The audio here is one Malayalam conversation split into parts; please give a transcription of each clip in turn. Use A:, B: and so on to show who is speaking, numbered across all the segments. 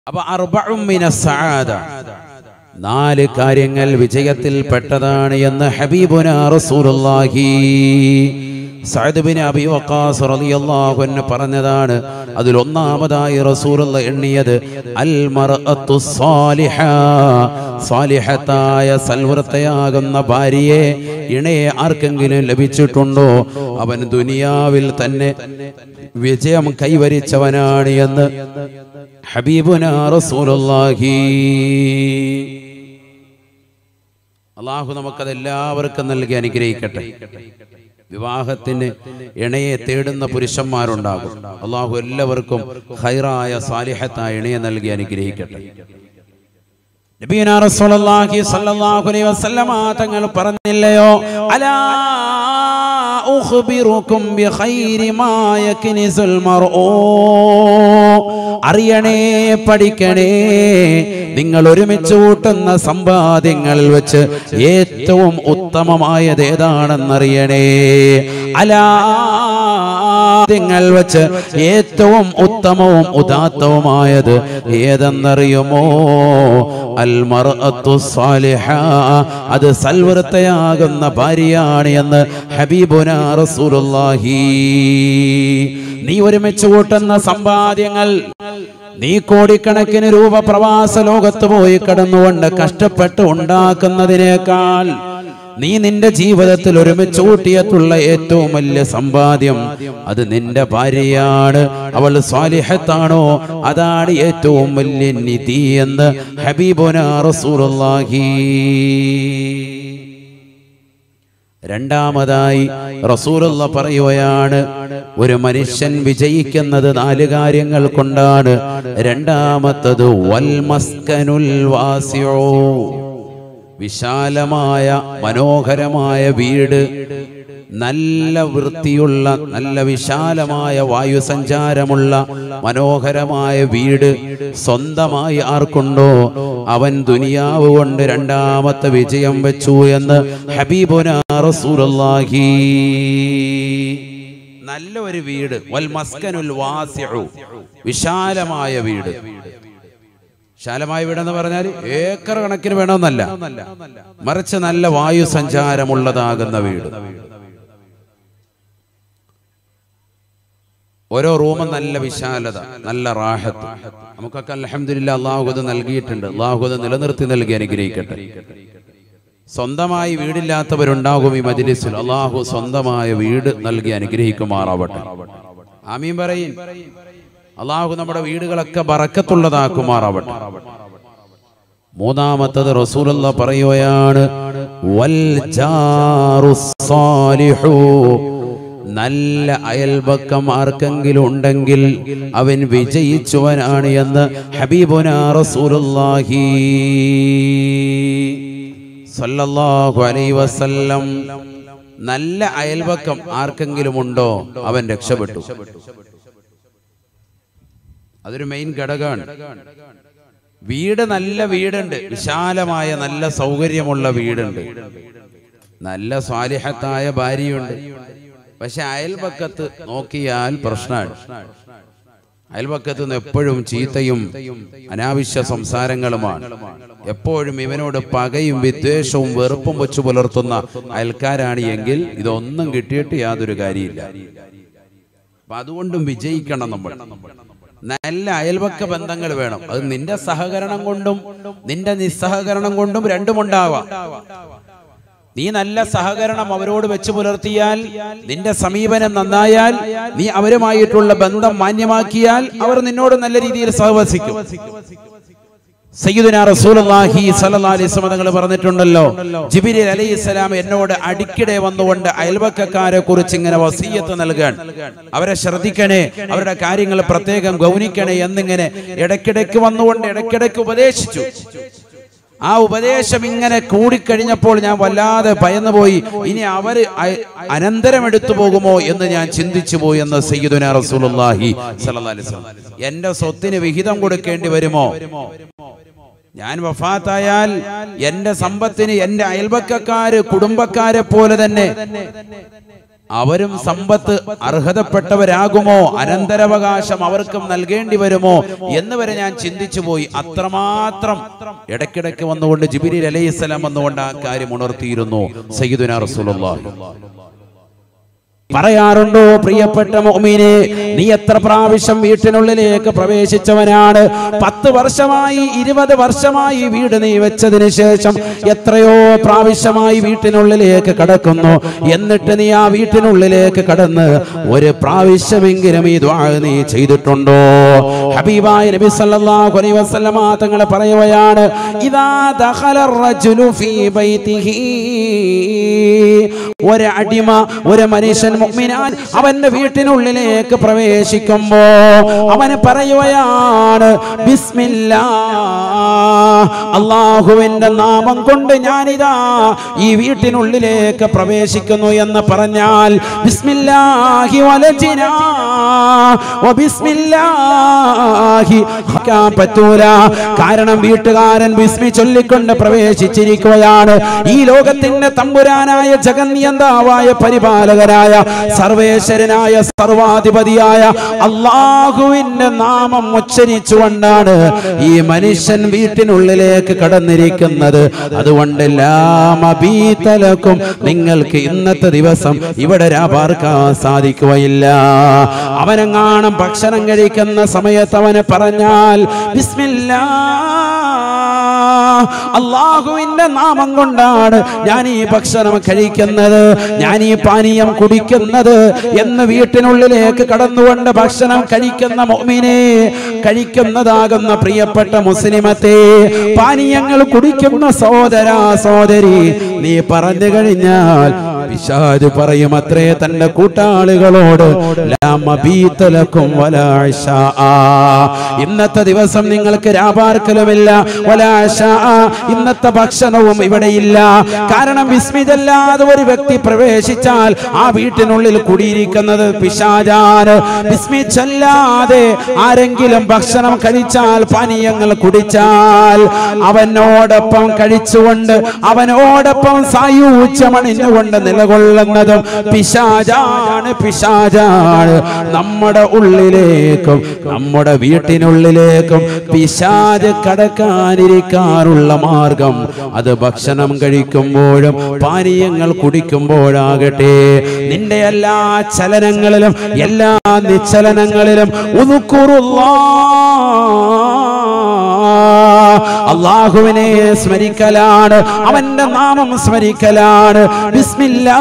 A: അപ്പൊ അർബഉം മിനസ് സആദ നാല് കാര്യങ്ങൾ വിജയത്തിൽ പെട്ടതാണ് എന്ന് ഹബീബുന റസൂലുള്ളാഹി സഅദ് ബിൻ അബി വഖാസ് റളിയല്ലാഹു അൻഹു പറഞ്ഞതാണ് അതിൽ ഒന്നാമതായി റസൂലുള്ള എണ്ണിയത് അൽ മർഅത്തു സാലിഹ സാലിഹത്തായ സൽവൃത്തയാകുന്ന ഭാര്യയെ ഇണയെ ആർക്കെങ്കിലും ലഭിച്ചിട്ടുണ്ടോ അവൻ ദുനിയാവിൽ തന്നെ വിജയം കൈവരിച്ചവനാണ് എന്ന് ഹബീബുന റസൂലുള്ളാഹി അള്ളാഹു നമുക്കത് എല്ലാവർക്കും നൽകി അനുഗ്രഹിക്കട്ടെ വിവാഹത്തിന് ഇണയെ തേടുന്ന പുരുഷന്മാരുണ്ടാകും അള്ളാഹു എല്ലാവർക്കും ഹൈറായ സാലിഹത്തായ ഇണയെ നൽകി അനുഗ്രഹിക്കട്ടെ നബീന റസൂലുള്ളാഹി സ്വല്ലല്ലാഹു അലൈഹി വസല്ലമ തങ്ങൾ പറഞ്ഞില്ലയോ അലാ ഉഖ്ബിറുക്കും ബിഖൈരി മാ യക്നിസുൽ മർഉ അറിയണേ പഠിക്കണേ നിങ്ങൾ ഒരുമിച്ച് കൂട്ടുന്ന സമ്പാദ്യങ്ങൾ വെച്ച് ഏറ്റവും ഉത്തമമായത് ഏതാണെന്നറിയണേ അലാ ങ്ങൾ വെച്ച് ഏറ്റവും ഉത്തമവും ഉദാത്തവുമായത് ഏതെന്നറിയുമോ അൽ മർഅത്തു സാലിഹ അത് സൽവൃത്തയാകുന്ന ഭാര്യയാണ് എന്ന് ഹബീബുന റസൂലുള്ളാഹി നീ ഒരുമിച്ച് കൂട്ടുന്ന സമ്പാദ്യങ്ങൾ നീ കോടിക്കണക്കിന് രൂപ പ്രവാസ ലോകത്ത് പോയി കടന്നുകൊണ്ട് കഷ്ടപ്പെട്ട് ഉണ്ടാക്കുന്നതിനേക്കാൾ നീ നിന്റെ ജീവിതത്തിൽ ഒരുമിച്ച് കൂട്ടിയത്തുള്ള ഏറ്റവും വലിയ സമ്പാദ്യം അത് നിന്റെ ഭാര്യയാണ് അവൾ സ്വാലിഹത്താണോ അതാണ് ഏറ്റവും വലിയ നിധി എന്ന് ഹബീബുന റസൂലുള്ളാഹി രണ്ടാമതായി റസൂലുള്ള പറയുകയാണ് ഒരു മനുഷ്യൻ വിജയിക്കുന്നത് നാല് കാര്യങ്ങൾ കൊണ്ടാണ് രണ്ടാമത്തത് വൽമസ്കനുൽ വാസിയോ വിശാലമായ മനോഹരമായ വീട് നല്ല വൃത്തിയുള്ള നല്ല വിശാലമായ വായുസഞ്ചാരമുള്ള മനോഹരമായ വീട് സ്വന്തമായി ആർക്കുണ്ടോ അവൻ ദുനിയാവ് കൊണ്ട് രണ്ടാമത്തെ വിജയം വെച്ചു എന്ന് ഹബീബുന റസൂലുള്ളാഹി നല്ല ഒരു വീട് വൽ മസ്കനുൽ വാസിഉ വിശാലമായ വീട് വിശാലമായ വീടെന്ന് പറഞ്ഞാൽ ഏക്കർ കണക്കിന് വേണമെന്നല്ല മറിച്ച് നല്ല വായു സഞ്ചാരമുള്ളതാകുന്ന വീട് ഓരോ റൂമും നല്ല വിശാലത നല്ല റാഹത്ത് നമുക്കൊക്കെ അലഹമില്ല അള്ളാഹു അത് നൽകിയിട്ടുണ്ട് അള്ളാഹു അത് നിലനിർത്തി നൽകി അനുഗ്രഹിക്കട്ടെ സ്വന്തമായി വീടില്ലാത്തവരുണ്ടാകും ഈ മജ്ലിസിൽ അള്ളാഹു സ്വന്തമായ വീട് നൽകി അനുഗ്രഹിക്കുമാറാവട്ടെ ആമീൻ പറയും അള്ളാഹു നമ്മുടെ വീടുകളൊക്കെ ബറക്കത്തുള്ളതാക്കുമാറാവട്ടെ മൂന്നാമത്തത് റസൂലുള്ള പറയുകയാണ് വൽ ജാറു സാലിഹു നല്ല അയൽപക്കം ആർക്കെങ്കിലും ഉണ്ടെങ്കിൽ അവൻ വിജയിച്ചവനാണ് എന്ന് ഹബീബുന റസൂലുള്ളാഹി സല്ലല്ലാഹു അലൈഹി വസല്ലം നല്ല അയൽപക്കം ആർക്കെങ്കിലും ഉണ്ടോ അവൻ രക്ഷപ്പെട്ടു അതൊരു മെയിൻ ഘടകമാണ് വീട് നല്ല വീടുണ്ട് വിശാലമായ നല്ല സൗകര്യമുള്ള വീടുണ്ട് നല്ല സ്വാലിഹത്തായ ഭാര്യയുണ്ട് പക്ഷെ അയൽപക്കത്ത് നോക്കിയാൽ പ്രശ്നമാണ് അയൽപക്കത്ത് നിന്ന് എപ്പോഴും ചീത്തയും അനാവശ്യ സംസാരങ്ങളുമാണ് എപ്പോഴും ഇവനോട് പകയും വിദ്വേഷവും വെറുപ്പും വെച്ചു പുലർത്തുന്ന അയൽക്കാരാണ് എങ്കിൽ ഇതൊന്നും കിട്ടിയിട്ട് യാതൊരു കാര്യമില്ല അപ്പൊ അതുകൊണ്ടും വിജയിക്കണം നമ്മൾ നല്ല അയൽപക്ക ബന്ധങ്ങൾ വേണം അത് നിന്റെ സഹകരണം കൊണ്ടും നിന്റെ നിസ്സഹകരണം കൊണ്ടും രണ്ടും ഉണ്ടാവാം നീ നല്ല സഹകരണം അവരോട് വെച്ച് പുലർത്തിയാൽ നിന്റെ സമീപനം നന്നായാൽ നീ അവരുമായിട്ടുള്ള ബന്ധം മാന്യമാക്കിയാൽ അവർ നിന്നോട് നല്ല രീതിയിൽ സഹവസിക്കും സയ്യിദുന റസൂലുള്ളാഹി സ്വല്ലല്ലാഹി അലൈഹി വസല്ലം തങ്ങൾ പറഞ്ഞിട്ടുണ്ടല്ലോ ജിബ്രീൽ അലൈഹിസ്സലാം എന്നോട് അടിക്കടെ വന്നുകൊണ്ട് അയൽവക്കക്കാരെ കുറിച്ച് ഇങ്ങനെ വസീയത്ത് നൽകാൻ അവരെ ശ്രദ്ധിക്കണേ അവരുടെ കാര്യങ്ങൾ പ്രത്യേകം ഗൗനിക്കണേ എന്നിങ്ങനെ ഇടയ്ക്കിടയ്ക്ക് വന്നുകൊണ്ട് ഇടയ്ക്കിടയ്ക്ക് ഉപദേശിച്ചു ആ ഉപദേശം ഇങ്ങനെ കൂടിക്കഴിഞ്ഞപ്പോൾ ഞാൻ വല്ലാതെ ഭയന്നുപോയി ഇനി അവര് അയ- അനന്തരം എടുത്തു പോകുമോ എന്ന് ഞാൻ ചിന്തിച്ചു പോയി എന്ന് സയ്യിദുന റസൂലുള്ളാഹി സ്വല്ലല്ലാഹി അലൈഹി വസല്ലം എന്റെ സ്വത്തിന് വിഹിതം കൊടുക്കേണ്ടി വരുമോ ഞാൻ വഫാത്തായാൽ എന്റെ സമ്പത്തിന് എന്റെ അയൽപക്കക്കാര് കുടുംബക്കാരെ പോലെ തന്നെ അവരും സമ്പത്ത് അർഹതപ്പെട്ടവരാകുമോ അനന്തരാവകാശം അവർക്കും നൽകേണ്ടി വരുമോ എന്ന് വരെ ഞാൻ ചിന്തിച്ചു പോയി അത്രമാത്രം ഇടയ്ക്കിടയ്ക്ക് വന്നുകൊണ്ട് ജിബിരി അലൈഹിസ്സലാം വന്നുകൊണ്ട് ആ കാര്യം ഉണർത്തിയിരുന്നു സയ്യിദുന റസൂലുള്ളാഹി
B: പറയാറുണ്ടോ പ്രിയപ്പെട്ട മോമിനെ നീ എത്ര പ്രാവശ്യം വീട്ടിനുള്ളിലേക്ക് പ്രവേശിച്ചവനാണ് പത്ത് വർഷമായി ഇരുപത് വർഷമായി വീട് നീ വെച്ചതിന് ശേഷം എത്രയോ പ്രാവശ്യമായി വീട്ടിനുള്ളിലേക്ക് കടക്കുന്നു എന്നിട്ട് നീ ആ വീട്ടിനുള്ളിലേക്ക് കടന്ന് ഒരു പ്രാവശ്യമെങ്കിലും ഈ ദ്വാ നീ ചെയ്തിട്ടുണ്ടോ ഹബീബായ നബി സല്ലല്ലാഹു അലൈഹി വസല്ലമ തങ്ങൾ പറയുകയാണ് ഇദാ ദഖല റജുലു ഫീ ബൈതിഹി ഒരു അടിമ ഒരു മനുഷ്യൻ മുഅ്മിനാൻ അവന്റെ വീട്ടിനുള്ളിലേക്ക് പ്രവേശിക്കുമ്പോ അവന് പറയുകയാണ് ബിസ്മില്ലാ അള്ളാഹുവിന്റെ നാമം കൊണ്ട് ഞാനിതാ ഈ വീട്ടിനുള്ളിലേക്ക് പ്രവേശിക്കുന്നു എന്ന് പറഞ്ഞാൽ ബിസ്മില്ലാഹി വലജിനാ വബിസ്മില്ലാഹി ഹക്കാൻ പറ്റൂല കാരണം വീട്ടുകാരൻ ബിസ്മി ചൊല്ലിക്കൊണ്ട് പ്രവേശിച്ചിരിക്കുകയാണ് ഈ ലോകത്തിന്റെ തമ്പുരാനായ ജഗന്യന്താവായ പരിപാലകനായ സർവേശ്വരനായ സർവാധിപതിയായ അള്ളാഹുവിന്റെ നാമം ഉച്ചരിച്ചുകൊണ്ടാണ് ഈ മനുഷ്യൻ വീട്ടിനുള്ളിലേക്ക് കടന്നിരിക്കുന്നത് അതുകൊണ്ട് ലാമബീതലക്കും നിങ്ങൾക്ക് ഇന്നത്തെ ദിവസം ഇവിടെ രാപാർക്കാൻ സാധിക്കുകയില്ല അവനെങ്ങാണം ഭക്ഷണം കഴിക്കുന്ന സമയത്ത് അവന് പറഞ്ഞാൽ ബിസ്മില്ലാ അള്ളാഹുവിന്റെ നാമം കൊണ്ടാണ് ഞാൻ ഈ ഭക്ഷണം കഴിക്കുന്നത് ഞാൻ ഈ പാനീയം കുടിക്കുന്നത് എന്ന് വീട്ടിനുള്ളിലേക്ക് കടന്നുകൊണ്ട് ഭക്ഷണം കഴിക്കുന്ന മോമിനെ കഴിക്കുന്നതാകുന്ന പ്രിയപ്പെട്ട മുസ്ലിമത്തെ പാനീയങ്ങൾ കുടിക്കുന്ന സഹോദര സഹോദരി നീ പറഞ്ഞു കഴിഞ്ഞാൽ പിശാജ് പറയും അത്രേ തന്റെ കൂട്ടാളികളോട് ലാ മബീതലക്കും വലാ ഇശാ. ഇന്നത്തെ ദിവസം നിങ്ങൾക്ക് രാപാർക്കലുമില്ല വലാ ഇശാ. ഇന്നത്തെ ഭക്ഷണവും ഇവിടെയില്ല കാരണം വിസ്മിതല്ലാതെ ഒരു വ്യക്തി പ്രവേശിച്ചാൽ ആ വീട്ടിനുള്ളിൽ കുടിയിരിക്കുന്നത് പിശാജാണ് വിസ്മിച്ചല്ലാതെ ആരെങ്കിലും ഭക്ഷണം കഴിച്ചാൽ പാനീയങ്ങൾ കുടിച്ചാൽ അവനോടൊപ്പം കഴിച്ചുകൊണ്ട് അവനോടൊപ്പം സായൂജ്യമണിഞ്ഞുകൊണ്ട് നിലകൊള്ളുന്നതും പിശാജാണ് പിശാജാണ് നമ്മുടെ ഉള്ളിലേക്കും നമ്മുടെ വീട്ടിനുള്ളിലേക്കും പിശാജ് കടക്കാനിരിക്കാനുള്ള മാർഗം അത് ഭക്ഷണം കഴിക്കുമ്പോഴും പാനീയങ്ങൾ കുടിക്കുമ്പോഴാകട്ടെ നിന്റെ എല്ലാ ചലനങ്ങളിലും എല്ലാ നിശ്ചലനങ്ങളിലും അള്ളാഹുവിനെ സ്മരിക്കലാണ് അവന്റെ നാമം സ്മരിക്കലാണ് ബിസ്മില്ലാ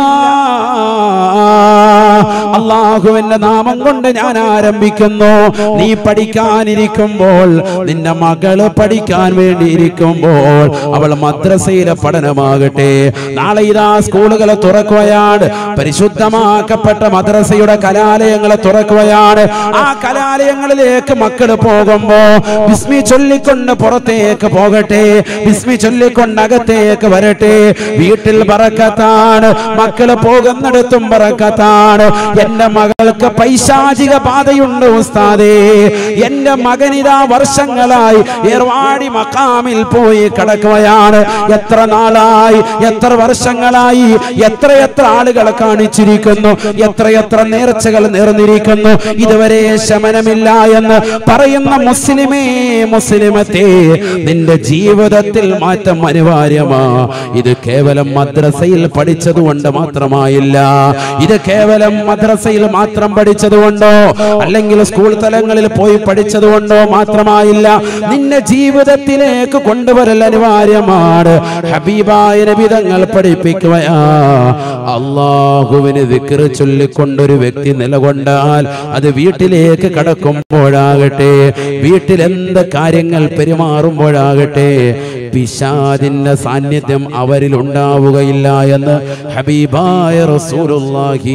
B: അള്ളാഹുവിന്റെ നാമം കൊണ്ട് ഞാൻ ആരംഭിക്കുന്നു നീ പഠിക്കാനിരിക്കുമ്പോൾ നിന്റെ മകള് പഠിക്കാൻ വേണ്ടി ഇരിക്കുമ്പോൾ അവൾ മദ്രസയിലെ പഠനമാകട്ടെ നാളെ ഇതാ സ്കൂളുകൾ തുറക്കുകയാണ് പരിശുദ്ധമാക്കപ്പെട്ട മദ്രസയുടെ കലാലയങ്ങൾ തുറക്കുകയാണ് ആ കലാലയങ്ങളിലേക്ക് മക്കൾ പോകുമ്പോ വിസ്മി ചൊല്ലിക്കൊണ്ട് പുറത്തേക്ക് പോകട്ടെ വിസ്മി ചൊല്ലിക്കൊണ്ട് അകത്തേക്ക് വരട്ടെ വീട്ടിൽ പറക്കത്താണ് മക്കള് പോകുന്നിടത്തും പറക്കത്താണ് എന്റെ മകൾക്ക് പൈശാചിക ബാധയുണ്ട് ഉസ്താദേ എന്റെ മകനിതാ വർഷങ്ങളായി ഏർവാടി മക്കാമിൽ പോയി കിടക്കുകയാണ് എത്ര നാളായി എത്ര വർഷങ്ങളായി എത്രയെത്ര ആളുകളെ കാണിച്ചിരിക്കുന്നു എത്രയെത്ര നേർച്ചകൾ നേർന്നിരിക്കുന്നു ഇതുവരെ ശമനമില്ല എന്ന് പറയുന്ന മുസ്ലിമേ മുസ്ലിമത്തെ നിന്റെ ജീവിതത്തിൽ മാറ്റം അനിവാര്യമാ ഇത് കേവലം മദ്രസയിൽ പഠിച്ചതുകൊണ്ട് മാത്രമായില്ല ഇത് കേവലം മദ്രസയിൽ മാത്രം പഠിച്ചതുകൊണ്ടോ അല്ലെങ്കിൽ സ്കൂൾ തലങ്ങളിൽ പോയി പഠിച്ചതുകൊണ്ടോ മാത്രമായില്ല നിന്റെ ജീവിതത്തിലേക്ക് കൊണ്ടുവരൽ അനിവാര്യമാണ് ഹബീബായ നബിതങ്ങൾ പഠിപ്പിക്കുകയാ അള്ളാഹുവിന് ദിക്റ് ചൊല്ലിക്കൊണ്ടൊരു വ്യക്തി നിലകൊണ്ടാൽ അത് വീട്ടിലേക്ക് കടക്കുമ്പോഴാകട്ടെ വീട്ടിൽ എന്ത് കാര്യങ്ങൾ പെരുമാറുമ്പോഴാകട്ടെ പിശാദിന്റെ സാന്നിധ്യം അവരിൽ ഉണ്ടാവുകയില്ല എന്ന് ഹബീബായ റസൂലുള്ളാഹി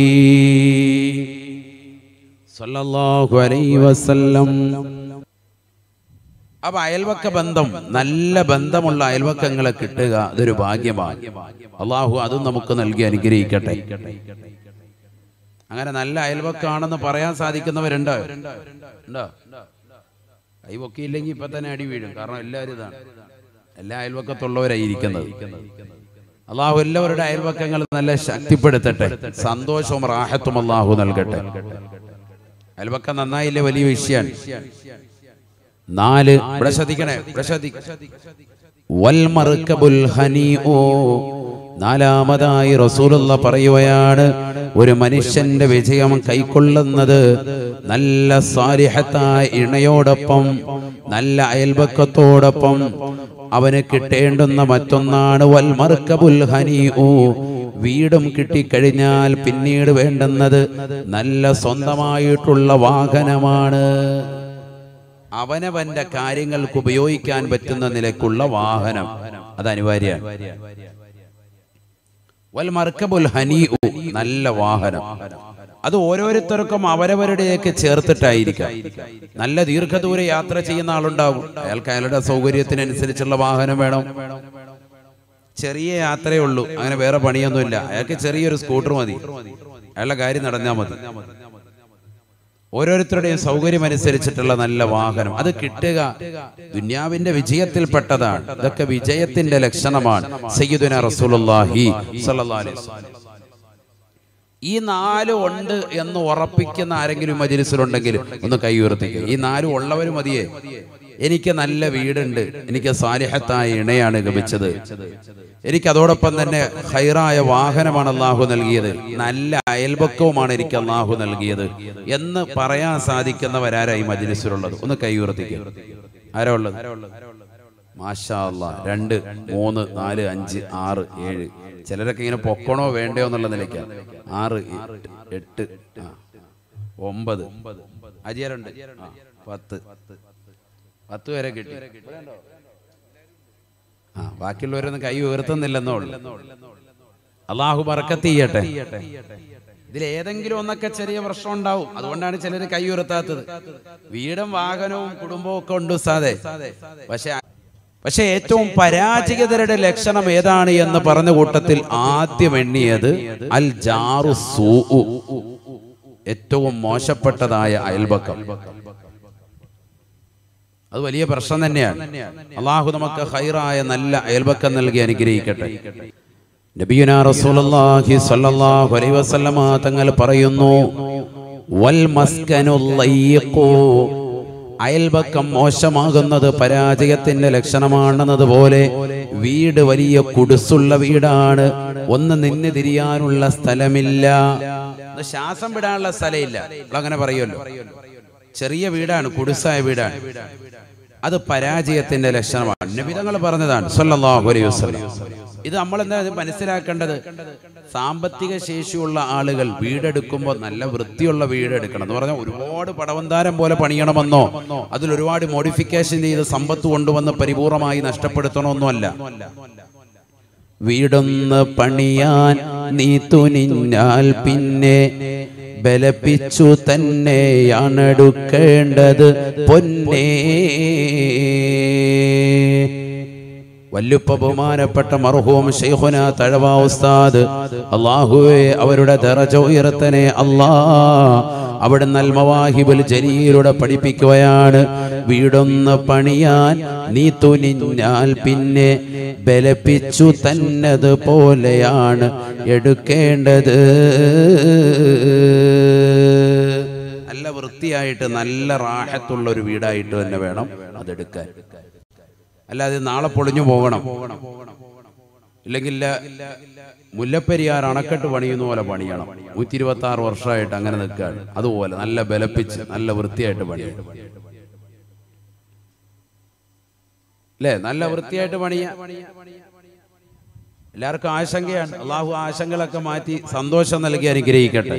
B: സ്വല്ലല്ലാഹു അലൈഹി വസല്ലം
A: അപ്പൊ അയൽവക്ക ബന്ധം നല്ല ബന്ധമുള്ള അയൽവക്കങ്ങളെ കിട്ടുക അതൊരു ഭാഗ്യമാണ് അള്ളാഹു അതും നമുക്ക് നൽകി അനുഗ്രഹിക്കട്ടെ അങ്ങനെ നല്ല അയൽവക്കാണെന്ന് പറയാൻ സാധിക്കുന്നവരുണ്ടോ ഉണ്ടോ കൈവൊക്കിയില്ലെങ്കിൽ ഇപ്പൊ തന്നെ അടി വീഴും കാരണം എല്ലാവരും ഇതാണ് എല്ലാ അയൽവക്കത്തുള്ളവരായിരിക്കുന്നത് അള്ളാഹു എല്ലാവരുടെ അയൽവക്കങ്ങൾ നല്ല ശക്തിപ്പെടുത്തട്ടെ സന്തോഷവും റാഹത്തും അള്ളാഹു നൽകട്ടെ അയൽവക്കം നന്നായില്ലേ വലിയ വിഷയമാണ് നാല് ഇവിടെ ശ്രദ്ധിക്കണേ ഇവിടെ ശ്രദ്ധിക്കണേ വൽമറുക്കബുൽ ഹനീഉ നാലാമതായി റസൂലുള്ള പറയുകയാണ് ഒരു മനുഷ്യന്റെ വിജയം കൈക്കൊള്ളുന്നത് നല്ല സാലിഹത്തായ ഇണയോടൊപ്പം നല്ല അയൽപക്കത്തോടൊപ്പം അവന് കിട്ടേണ്ടുന്ന മറ്റൊന്നാണ് വൽമറുക്കബുൽ ഹനീഉ വീടും കിട്ടിക്കഴിഞ്ഞാൽ പിന്നീട് വേണ്ടുന്നത് നല്ല സ്വന്തമായിട്ടുള്ള വാഹനമാണ് അവനവന്റെ കാര്യങ്ങൾക്ക് ഉപയോഗിക്കാൻ പറ്റുന്ന നിലക്കുള്ള വാഹനം അത് അനിവാര്യമാണ് വൽ മർക്കബുൽ ഹനീഉ നല്ല വാഹനം അത് ഓരോരുത്തർക്കും അവരവരുടെയൊക്കെ ചേർത്തിട്ടായിരിക്കാം നല്ല ദീർഘദൂര യാത്ര ചെയ്യുന്ന ആളുണ്ടാകും അയാൾക്ക് അയാളുടെ സൗകര്യത്തിനനുസരിച്ചുള്ള വാഹനം വേണം ചെറിയ യാത്രയേ ഉള്ളൂ അങ്ങനെ വേറെ പണിയൊന്നുമില്ല അയാൾക്ക് ചെറിയൊരു സ്കൂട്ടർ മതി അയാളുടെ കാര്യം നടന്നാൽ മതി ഓരോരുത്തരുടെയും സൗകര്യം അനുസരിച്ചിട്ടുള്ള നല്ല വാഹനം അത് കിട്ടുക ദുന്യാവിന്റെ വിജയത്തിൽപ്പെട്ടതാണ് ഇതൊക്കെ വിജയത്തിന്റെ ലക്ഷണമാണ് സയ്യിദുന റസൂലുള്ളാഹി സ്വല്ലല്ലാഹു അലൈഹി വസല്ലം. ഈ നാല് ഉണ്ട് എന്ന് ഉറപ്പിക്കുന്ന ആരെങ്കിലും മജിലിസിലുണ്ടെങ്കിൽ ഒന്ന് കൈ ഉയർത്തിക്കുക ഈ നാല് ഉള്ളവർ മതിയേ എനിക്ക് നല്ല വീടുണ്ട് എനിക്ക് സാലിഹത്തായ ഇണയാണ് ലഭിച്ചത് എനിക്ക് അതോടൊപ്പം തന്നെ ഹൈറായ വാഹനമാണ് അള്ളാഹു നൽകിയത് നല്ല അയൽപക്കവുമാണ് എനിക്ക് അള്ളാഹു നൽകിയത് എന്ന് പറയാൻ സാധിക്കുന്നവരാരായി മജിലിസിലുള്ളത് ഒന്ന് കൈ ഉയർത്തിക്കുക ആരാ ഉള്ളത് മാഷാ അല്ലാ രണ്ട് മൂന്ന് നാല് അഞ്ച് ആറ് ഏഴ് ചിലരൊക്കെ ഇങ്ങനെ പൊക്കണോ വേണ്ടയോ എന്നുള്ള നിലയ്ക്കാണ് ആറ് എട്ട് എട്ട് ആ ഒമ്പത് അജിയരുണ്ട് ആ, പത്ത് പത്ത് പേരെ കിട്ടി ആ ബാക്കിയുള്ളവരൊന്നും കൈ ഉയർത്തുന്നില്ലെന്നേ ഉള്ളൂ അള്ളാഹു ബർക്കത്ത് ചെയ്യട്ടെ ഇതിൽ ഏതെങ്കിലും ഒന്നൊക്കെ ചെറിയ പ്രശ്നം ഉണ്ടാവും അതുകൊണ്ടാണ് ചിലർ കൈ ഉയർത്താത്തത് വീടും വാഹനവും കുടുംബവും ഒക്കെ ഉണ്ട് സാധേ പക്ഷെ പക്ഷെ ഏറ്റവും പരാജയതരുടെ ലക്ഷണം ഏതാണ് എന്ന് പറഞ്ഞ കൂട്ടത്തിൽ ആദ്യം എണ്ണിയത് അൽ ജാറു സൂ ഏറ്റവും മോശപ്പെട്ടതായ അയൽബക്കം അത് വലിയ പ്രശ്നം തന്നെയാണ് അള്ളാഹു നമുക്ക് ഹൈറായ നല്ല അയൽബക്കം നൽകി അനുഗ്രഹിക്കട്ടെ നബിയുന റസൂലുള്ളാഹി സ്വല്ലല്ലാഹു അലൈഹി വസല്ലമ തങ്ങൾ പറയുന്നു വൽ മസ്കനുൽ ലയ്യിഖു അയൽബക്കം മോശമാകുന്നത് പരാജയത്തിന്റെ ലക്ഷണമാണെന്നതുപോലെ വീട് വലിയ കുടുസുള്ള വീടാണ് ഒന്ന് നിന്ന് തിരിയാനുള്ള സ്ഥലമില്ല ഇത് ശ്വാസം വിടാനുള്ള സ്ഥലമില്ല അങ്ങനെ പറയുമല്ലോ ചെറിയ വീടാണ് കുടുസായ വീടാണ് അത് പരാജയത്തിന്റെ ലക്ഷണമാണ് നബിതങ്ങൾ പറഞ്ഞതാണ് സല്ലല്ലാഹു അലൈഹി വസല്ലം ഇത് നമ്മൾ എന്താ ഇത് മനസ്സിലാക്കേണ്ടത് സാമ്പത്തിക ശേഷിയുള്ള ആളുകൾ വീടെടുക്കുമ്പോൾ നല്ല വൃത്തിയുള്ള വീടെടുക്കണം എന്ന് പറഞ്ഞാൽ ഒരുപാട് പടവന്താരം പോലെ പണിയണമെന്നോ അതിൽ ഒരുപാട് മോഡിഫിക്കേഷൻ ചെയ്ത് സമ്പത്ത് കൊണ്ടുവന്ന് പരിപൂർണമായി നഷ്ടപ്പെടുത്തണമെന്നല്ല വീടൊന്ന് പണിയാൻ നീ തുനിഞ്ഞാൽ പിന്നെ ബലപ്പിച്ചു തന്നെയാണെടുക്കേണ്ടത് പൊന്നേ വല്ലുപ്പ ബഹുമാനപ്പെട്ട മർഹൂം ഷെയ്ഖുന തഴവ ഉസ്താദ് അള്ളാഹുവെ അവരുടെ ദറജ ഉയർത്തനെ അല്ലാ അവിടെ നൽമവാഹിബുൽ ജലീലൂടെ പഠിപ്പിക്കുകയാണ് വീടൊന്ന് പണിയാൻ നീ തുനിഞ്ഞാൽ പിന്നെ ബലപ്പിച്ചു തന്നത് പോലെയാണ് എടുക്കേണ്ടത് നല്ല വൃത്തിയായിട്ട് നല്ല റാഹത്തുള്ള ഒരു വീടായിട്ട് തന്നെ വേണം അതെടുക്കാൻ അല്ലാതെ നാളെ പൊളിഞ്ഞു പോകണം ഇല്ലെങ്കിൽ മുല്ലപ്പെരിയാർ അണക്കെട്ട് പണിയുന്ന പോലെ പണിയണം നൂറ്റി ഇരുപത്തി ആറ് വർഷമായിട്ട് അങ്ങനെ നിൽക്കുകയാണ് അതുപോലെ നല്ല ബലപ്പിച്ച് നല്ല വൃത്തിയായിട്ട് പണിയണം അല്ലേ നല്ല വൃത്തിയായിട്ട് പണിയ എല്ലാവർക്കും ആശങ്കയാണ് അള്ളാഹു ആശങ്കകളൊക്കെ മാറ്റി സന്തോഷം നൽകി അനുഗ്രഹിക്കട്ടെ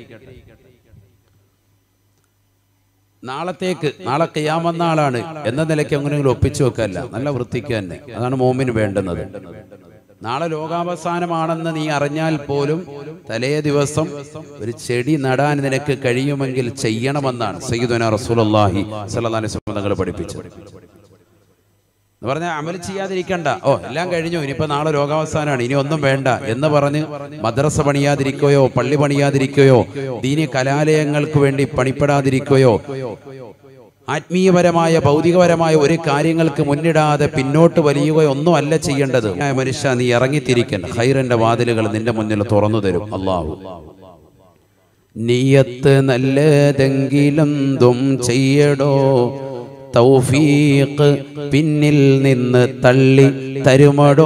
A: നാളത്തേക്ക് നാളെ കയ്യാമെന്നാളാണ് എന്ന നിലയ്ക്ക് എങ്ങനെയെങ്കിലും ഒപ്പിച്ചു വെക്കല്ല നല്ല വൃത്തിക്ക് തന്നെ അതാണ് മോമിന് വേണ്ടുന്നത് നാളെ ലോകാവസാനമാണെന്ന് നീ അറിഞ്ഞാൽ പോലും തലേ ദിവസം ഒരു ചെടി നടാൻ നിനക്ക് കഴിയുമെങ്കിൽ ചെയ്യണമെന്നാണ് സയ്യിദുന റസൂലുള്ളാഹി സ്വല്ലല്ലാഹി അലൈഹി വസല്ലം തങ്ങൾ പഠിപ്പിച്ചത് എന്ന് പറഞ്ഞാൽ അമൽ ചെയ്യാതിരിക്കണ്ട ഓ എല്ലാം കഴിഞ്ഞു ഇനിയിപ്പോ നാളെ ലോകാവസാനമാണ് ഇനി ഒന്നും വേണ്ട എന്ന് പറഞ്ഞ് മദ്രസ പണിയാതിരിക്കുകയോ പള്ളി പണിയാതിരിക്കുകയോ ദീനി കലാലയങ്ങൾക്ക് വേണ്ടി പണിപ്പെടാതിരിക്കുകയോ ആത്മീയപരമായ ഭൗതികപരമായ ഒരു കാര്യങ്ങൾക്ക് മുന്നിടാതെ പിന്നോട്ട് വലിയുകയൊന്നുമല്ല ചെയ്യേണ്ടത് മനുഷ്യ നീ ഇറങ്ങിത്തിരിക്കൻ ഹൈറിന്റെ വാതിലുകൾ നിന്റെ മുന്നിൽ തുറന്നു തരും അള്ളാഹു നീയത്ത് നല്ലതെങ്കിലെന്തും ചെയ്യടോ തൗഫീഖ് പിന്നിൽ നിന്ന് തള്ളി തരുമടോ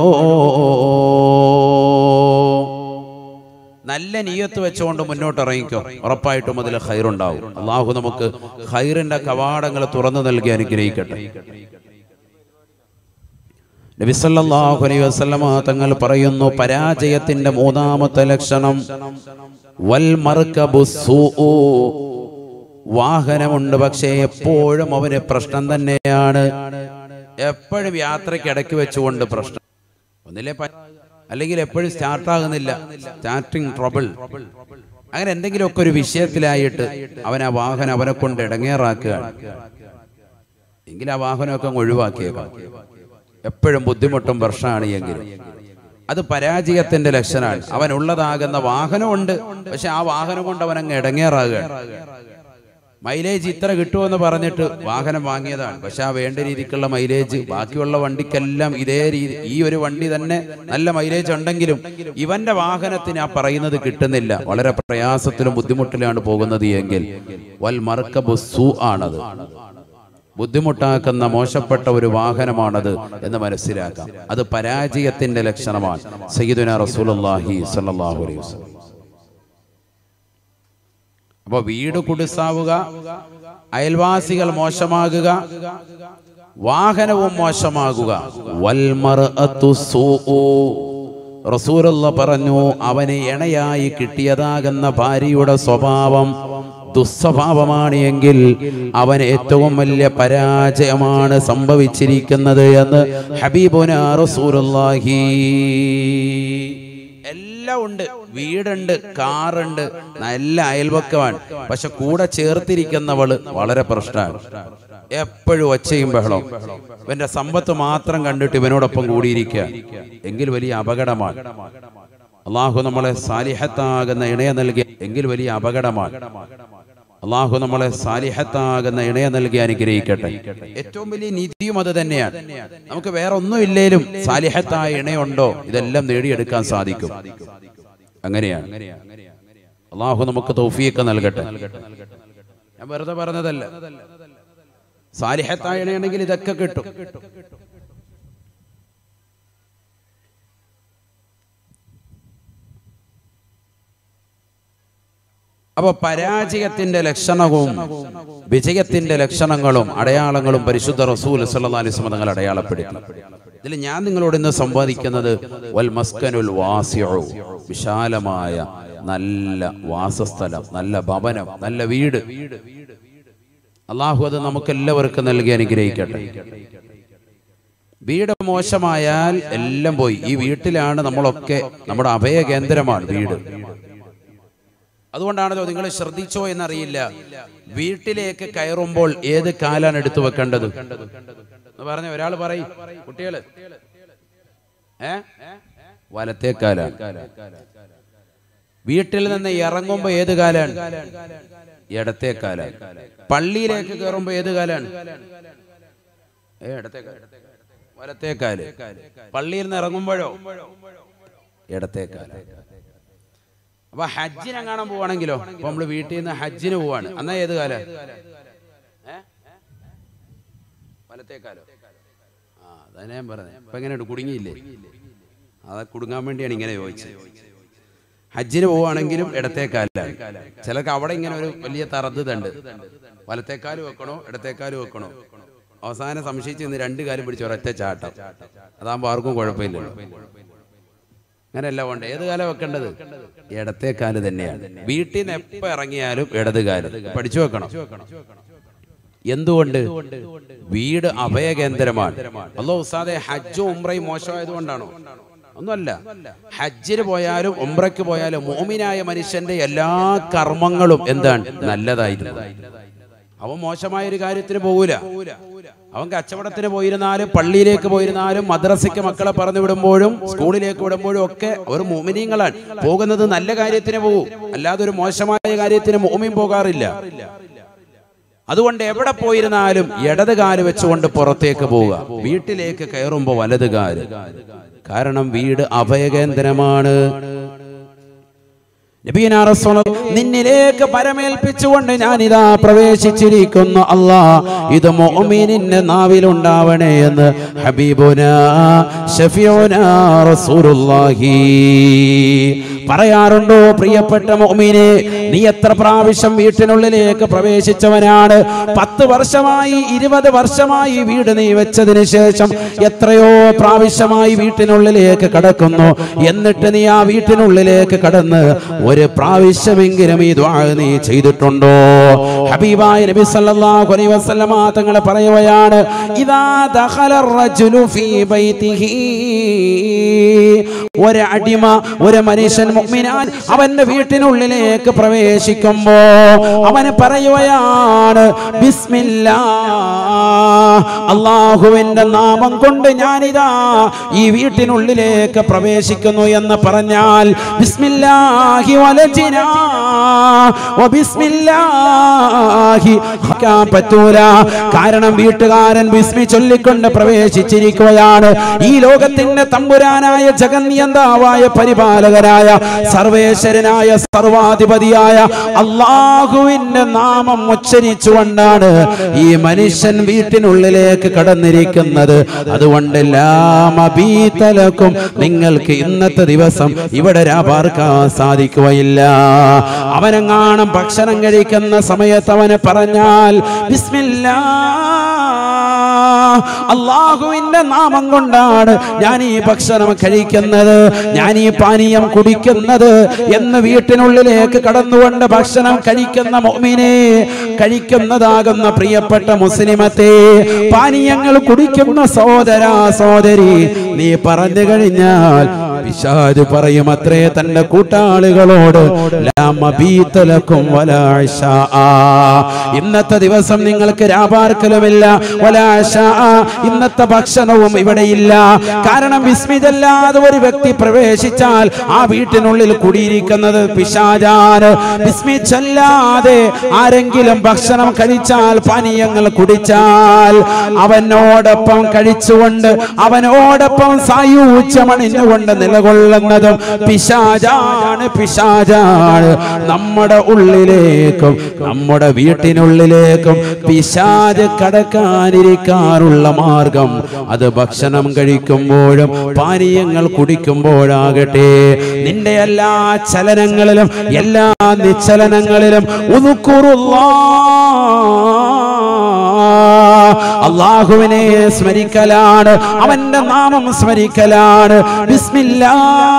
A: നല്ല നീയത്ത് വെച്ചുകൊണ്ട് മുന്നോട്ട് ഇറങ്ങിക്കോ ഉറപ്പായിട്ടും അതിൽ ഹൈറുണ്ടാവും അള്ളാഹു നമുക്ക് ഹൈറിന്റെ കവാടങ്ങൾ തുറന്നു നൽകി അനുഗ്രഹിക്കട്ടെ നബിസല്ലാഹു അലൈഹി വസല്ലമ തങ്ങൾ പറയുന്നു പരാജയത്തിന്റെ മൂന്നാമത്തെ ലക്ഷണം വൽ മർക്കബു സൂഉ. വാഹനമുണ്ട് പക്ഷേ എപ്പോഴും അവന് പ്രശ്നം തന്നെയാണ് എപ്പോഴും യാത്രയ്ക്ക് ഇടയ്ക്ക് വെച്ചുകൊണ്ട് പ്രശ്നം ഒന്നിലെ പ- അല്ലെങ്കിൽ എപ്പോഴും സ്റ്റാർട്ട് ആകുന്നില്ല സ്റ്റാർട്ടിങ് ട്രബിൾ അങ്ങനെ എന്തെങ്കിലുമൊക്കെ ഒരു വിഷയത്തിലായിട്ട് അവൻ ആ വാഹനം അവനെ കൊണ്ട് ഇടങ്ങേറാക്കുകയാണ് എങ്കിൽ ആ വാഹനമൊക്കെ അങ്ങ് ഒഴിവാക്കിയേക്കാം എപ്പോഴും ബുദ്ധിമുട്ടും പ്രശ്നമാണ് എങ്കിൽ അത് പരാജയത്തിന്റെ ലക്ഷണമാണ് അവൻ ഉള്ളതാകുന്ന വാഹനമുണ്ട് പക്ഷെ ആ വാഹനം കൊണ്ട് അവൻ അങ്ങ് ഇടങ്ങേറാകുകയാണ് മൈലേജ് ഇത്ര കിട്ടുമെന്ന് പറഞ്ഞിട്ട് വാഹനം വാങ്ങിയതാണ് പക്ഷെ ആ വേണ്ട രീതിക്കുള്ള മൈലേജ് ബാക്കിയുള്ള വണ്ടിക്കെല്ലാം ഇതേ രീതി ഈ ഒരു വണ്ടി തന്നെ നല്ല മൈലേജ് ഉണ്ടെങ്കിലും ഇവന്റെ വാഹനത്തിന് ആ പറയുന്നത് കിട്ടുന്നില്ല വളരെ പ്രയാസത്തിലും ബുദ്ധിമുട്ടിലാണ് പോകുന്നത് എങ്കിൽ വൽ മർക്കബു സു ആണത് ബുദ്ധിമുട്ടാക്കുന്ന മോശപ്പെട്ട ഒരു വാഹനമാണത് എന്ന് മനസ്സിലാക്കാം അത് പരാജയത്തിന്റെ ലക്ഷണമാണ് സയ്യിദുന റസൂലുള്ളാഹി സ്വല്ലല്ലാഹു അലൈഹി വസല്ലം അപ്പൊ വീട് കുടിസാവുക അയൽവാസികൾ മോശമാകുക വാഹനവും മോശമാകുക വൽമർഅത്തു സൂഉ. റസൂലുള്ള പറഞ്ഞു അവന് ഇണയായി കിട്ടിയതാകുന്ന ഭാര്യയുടെ സ്വഭാവം ദുസ്വഭാവമാണ് എങ്കിൽ അവൻ ഏറ്റവും വലിയ പരാജയമാണ് സംഭവിച്ചിരിക്കുന്നത് എന്ന് ഹബീബുന റസൂലുള്ളാഹി എല്ലാം ഉണ്ട് വീടുണ്ട് കാറുണ്ട് നല്ല അയൽവക്കമാണ് പക്ഷെ കൂടെ ചേർത്തിരിക്കുന്നവള് വളരെ പ്രശ്നമാണ് എപ്പോഴും ഒച്ചയും ബഹളം ഇവന്റെ സമ്പത്ത് മാത്രം കണ്ടിട്ട് ഇവനോടൊപ്പം കൂടിയിരിക്കുക എങ്കിൽ വലിയ അപകടമാണ് അള്ളാഹു നമ്മളെ സാലിഹത്താകുന്ന ഇണയെ നൽകിയ എങ്കിൽ വലിയ അപകടമാണ് അള്ളാഹു നമ്മളെ സാലിഹത്താകുന്ന ഇണയെ നൽകി അനുഗ്രഹിക്കട്ടെ ഏറ്റവും വലിയ നീതിയും അത് തന്നെയാണ് നമുക്ക് വേറെ ഒന്നും ഇല്ലേലും സാലിഹത്തായ ഇണയുണ്ടോ ഇതെല്ലാം നേടിയെടുക്കാൻ സാധിക്കും അങ്ങനെയാണ് അള്ളാഹു നമുക്ക് തൗഫീഖ് നൽകട്ടെ ഞാൻ വെറുതെ പറഞ്ഞതല്ല സാലിഹത്തായ ഇണയാണെങ്കിൽ ഇതൊക്കെ കിട്ടും അപ്പൊ പരാജയത്തിന്റെ ലക്ഷണവും വിജയത്തിന്റെ ലക്ഷണങ്ങളും അടയാളങ്ങളും പരിശുദ്ധ റസൂൽ സല്ലല്ലാഹു അലൈഹി വസല്ലം തങ്ങൾ അടയാളപ്പെടുത്തി ഇതിൽ ഞാൻ നിങ്ങളോട് ഇന്ന് സംവാദിക്കുന്നത് വൽ മസ്കനുൽ വാസിഉ വിശാലമായ നല്ല വാസസ്ഥലം നല്ല ഭവനം നല്ല വീട് അള്ളാഹു അത് നമുക്ക് എല്ലാവർക്കും നൽകി അനുഗ്രഹിക്കട്ടെ വീട് മോശമായാൽ എല്ലാം പോയി ഈ വീട്ടിലാണ് നമ്മളൊക്കെ നമ്മുടെ അഭയ കേന്ദ്രമാണ് വീട് അതുകൊണ്ടാണല്ലോ നിങ്ങൾ ശ്രദ്ധിച്ചോ എന്നറിയില്ല വീട്ടിലേക്ക് കയറുമ്പോൾ ഏത് കാലാണ് എടുത്തു വെക്കേണ്ടത് എന്ന് പറഞ്ഞ ഒരാൾ പറയും കുട്ടികള് ഏ വലത്തെ കാലാണ് വീട്ടിൽ നിന്ന് ഇറങ്ങുമ്പോ ഏത് കാലാണ് ഇടത്തെ കാലാണ് പള്ളിയിലേക്ക് കയറുമ്പോ ഏത് കാലാണ് ഏ ഇടത്തെ കാല്. വലത്തെ കാല് പള്ളിയിൽ നിന്ന് ഇറങ്ങുമ്പോഴോ ഇടത്തെ കാല് അപ്പൊ ഹജ്ജിനെ കാണാൻ പോവാണെങ്കിലോ അപ്പൊ നമ്മള് വീട്ടിൽ നിന്ന് ഹജ്ജിന് പോവാണ് എന്നാ ഏത് കാല വലത്തേക്കാലോ ആ അതാ ഞാൻ പറഞ്ഞത് ഇപ്പൊ എങ്ങനെയുണ്ട് കുടുങ്ങിയില്ലേ അത് കുടുങ്ങാൻ വേണ്ടിയാണ് ഇങ്ങനെ ചോദിച്ചത് ഹജ്ജിന് പോവാണെങ്കിലും ഇടത്തേക്കാലാണ് ചിലർക്ക് അവിടെ ഇങ്ങനെ ഒരു വലിയ തറദ്ദുണ്ട് വലത്തേക്കാല് വെക്കണോ ഇടത്തേക്കാല് വെക്കണോ അവസാനം സംശയിച്ച് ഇന്ന് രണ്ട് കാലും പിടിച്ച് ഒരൊറ്റ ചാട്ടം അതാകുമ്പോ ആർക്കും കുഴപ്പമില്ലല്ലോ അങ്ങനെയല്ല വേണ്ട ഏത് കാലം വെക്കേണ്ടത് ഇടത്തെ കാല് തന്നെയാണ് വീട്ടിൽ നിന്ന് എപ്പോ ഇറങ്ങിയാലും ഇടത് കാല് പഠിച്ചു വെക്കണം എന്തുകൊണ്ട് വീട് അഭയകേന്ദ്രമാണ് അല്ലോ ഉസ്താദെ ഹജ്ജും ഉംറയും മോശമായതുകൊണ്ടാണോ ഒന്നുമല്ല ഹജ്ജിന് പോയാലും ഉംറയ്ക്ക് പോയാലും മോമിനായ മനുഷ്യന്റെ എല്ലാ കർമ്മങ്ങളും എന്താണ് നല്ലതായിരുന്നു അവൻ മോശമായ ഒരു കാര്യത്തിന് പോകൂല അവൻ കച്ചവടത്തിന് പോയിരുന്നാലും പള്ളിയിലേക്ക് പോയിരുന്നാലും മദ്രസയ്ക്ക് മക്കളെ പറഞ്ഞു വിടുമ്പോഴും സ്കൂളിലേക്ക് വിടുമ്പോഴും ഒക്കെ ഒരു മോമിനിയങ്ങളാണ് പോകുന്നത് നല്ല കാര്യത്തിന് പോകും അല്ലാതെ ഒരു മോശമായ കാര്യത്തിന് മോമിൻ പോകാറില്ല അതുകൊണ്ട് എവിടെ പോയിരുന്നാലും ഇടത് കാല് വെച്ചുകൊണ്ട് പുറത്തേക്ക് പോവുക വീട്ടിലേക്ക് കയറുമ്പോൾ വലത് കാല് കാരണം വീട് അഭയകേന്ദ്രമാണ്
B: നബീന റസൂൽ നിന്നിലേക്ക് പരമേൽപ്പിച്ചുകൊണ്ട് ഞാനിതാ പ്രവേശിച്ചിരിക്കുന്നു അല്ലാ ഇത് മുഅ്മിനിന്റെ നാവിലുണ്ടാവണേ എന്ന് ഹബീബുന ഷഫിയുന റസൂലുള്ളാഹി പറയാറുണ്ടോ പ്രിയപ്പെട്ട മുഅ്മിനെ നീ എത്ര പ്രാവശ്യം വീട്ടിനുള്ളിലേക്ക് പ്രവേശിച്ചവനാണ് പത്ത് വർഷമായി ഇരുപത് വർഷമായി വീട് നീ വെച്ചതിന് ശേഷം എത്രയോ പ്രാവശ്യമായി വീട്ടിനുള്ളിലേക്ക് കടക്കുന്നു എന്നിട്ട് നീ ആ വീട്ടിനുള്ളിലേക്ക് കടന്ന് ഒരു പ്രാവശ്യമെങ്കിലും ഈ ദ്വാ നീ ചെയ്തിട്ടുണ്ടോ ഹബീബായ നബി സല്ലല്ലാഹു അലൈഹി വസല്ലമ തങ്ങൾ പറയുകയാണ് ഇദാ ദഖല റജുലു ഫീ ബൈതിഹി ഒരു അടിമ ഒരു മനുഷ്യൻ മുഅ്മിനാൻ അവന്റെ വീട്ടിനുള്ളിലേക്ക് പ്രവേശിക്കുമ്പോ അവന് പറയുകയാണ് ബിസ്മില്ലാ അള്ളാഹുവിന്റെ നാമം കൊണ്ട് ഞാനിതാ ഈ വീട്ടിനുള്ളിലേക്ക് പ്രവേശിക്കുന്നു എന്ന് പറഞ്ഞാൽ ബിസ്മില്ലാഹി വലജിനാ വബിസ്മില്ലാഹി ഹക്കാൻ പറ്റൂല കാരണം വീട്ടുകാരൻ ബിസ്മി ചൊല്ലിക്കൊണ്ട് പ്രവേശിച്ചിരിക്കുകയാണ് ഈ ലോകത്തിന്റെ തമ്പുരാനായ ജഗന്യന്താവായ പരിപാലകനായ സർവേശ്വരനായ സർവാധിപതിയായ അള്ളാഹുവിന്റെ നാമം ഉച്ചരിച്ചുകൊണ്ടാണ് ഈ മനുഷ്യൻ വീട്ടിനുള്ളിലേക്ക് കടന്നിരിക്കുന്നത് അതുകൊണ്ട് ലാമബീതലക്കും നിങ്ങൾക്ക് ഇന്നത്തെ ദിവസം ഇവിടെ രാപാർക്കാൻ സാധിക്കുകയില്ല അവനെങ്ങാണം ഭക്ഷണം കഴിക്കുന്ന സമയത്ത് അവന് പറഞ്ഞാൽ ബിസ്മില്ലാ അള്ളാഹുവിന്റെ നാമം കൊണ്ടാണ് ഞാൻ ഈ ഭക്ഷണം കഴിക്കുന്നത് ഞാൻ ഈ പാനീയം കുടിക്കുന്നത് എന്ന് വീട്ടിനുള്ളിലേക്ക് കടന്നുകൊണ്ട് ഭക്ഷണം കഴിക്കുന്ന മോമിനെ കഴിക്കുന്നതാകുന്ന പ്രിയപ്പെട്ട മുസ്ലിമത്തെ പാനീയങ്ങൾ കുടിക്കുന്ന സഹോദര സഹോദരി നീ പറഞ്ഞു കഴിഞ്ഞാൽ പിശാജ് പറയും അത്രേ തന്റെ കൂട്ടാളികളോട് ലാ മബീതലക്കും വലാ ഇശാ. ഇന്നത്തെ ദിവസം നിങ്ങൾക്ക് രാപാർക്കലുമില്ല വലാ ഇശാ. ഇന്നത്തെ ഭക്ഷണവും ഇവിടെയില്ല കാരണം വിസ്മിതല്ലാതെ ഒരു വ്യക്തി പ്രവേശിച്ചാൽ ആ വീട്ടിനുള്ളിൽ കുടിയിരിക്കുന്നത് പിശാജാണ് വിസ്മിച്ചല്ലാതെ ആരെങ്കിലും ഭക്ഷണം കഴിച്ചാൽ പാനീയങ്ങൾ കുടിച്ചാൽ അവനോടൊപ്പം കഴിച്ചുകൊണ്ട് അവനോടൊപ്പം സായൂജ്യമണിഞ്ഞുകൊണ്ട് നിലകൊള്ളുന്നതും പിശാജാണ് പിശാജാണ് നമ്മുടെ ഉള്ളിലേക്കും നമ്മുടെ വീട്ടിനുള്ളിലേക്കും പിശാജ് കടക്കാനിരിക്കാനുള്ള മാർഗം അത് ഭക്ഷണം കഴിക്കുമ്പോഴും പാനീയങ്ങൾ കുടിക്കുമ്പോഴാകട്ടെ നിന്റെ എല്ലാ ചലനങ്ങളിലും എല്ലാ നിശ്ചലനങ്ങളിലും അള്ളാഹുവിനെ സ്മരിക്കലാണ് അവന്റെ നാമം സ്മരിക്കലാണ് ബിസ്മില്ലാ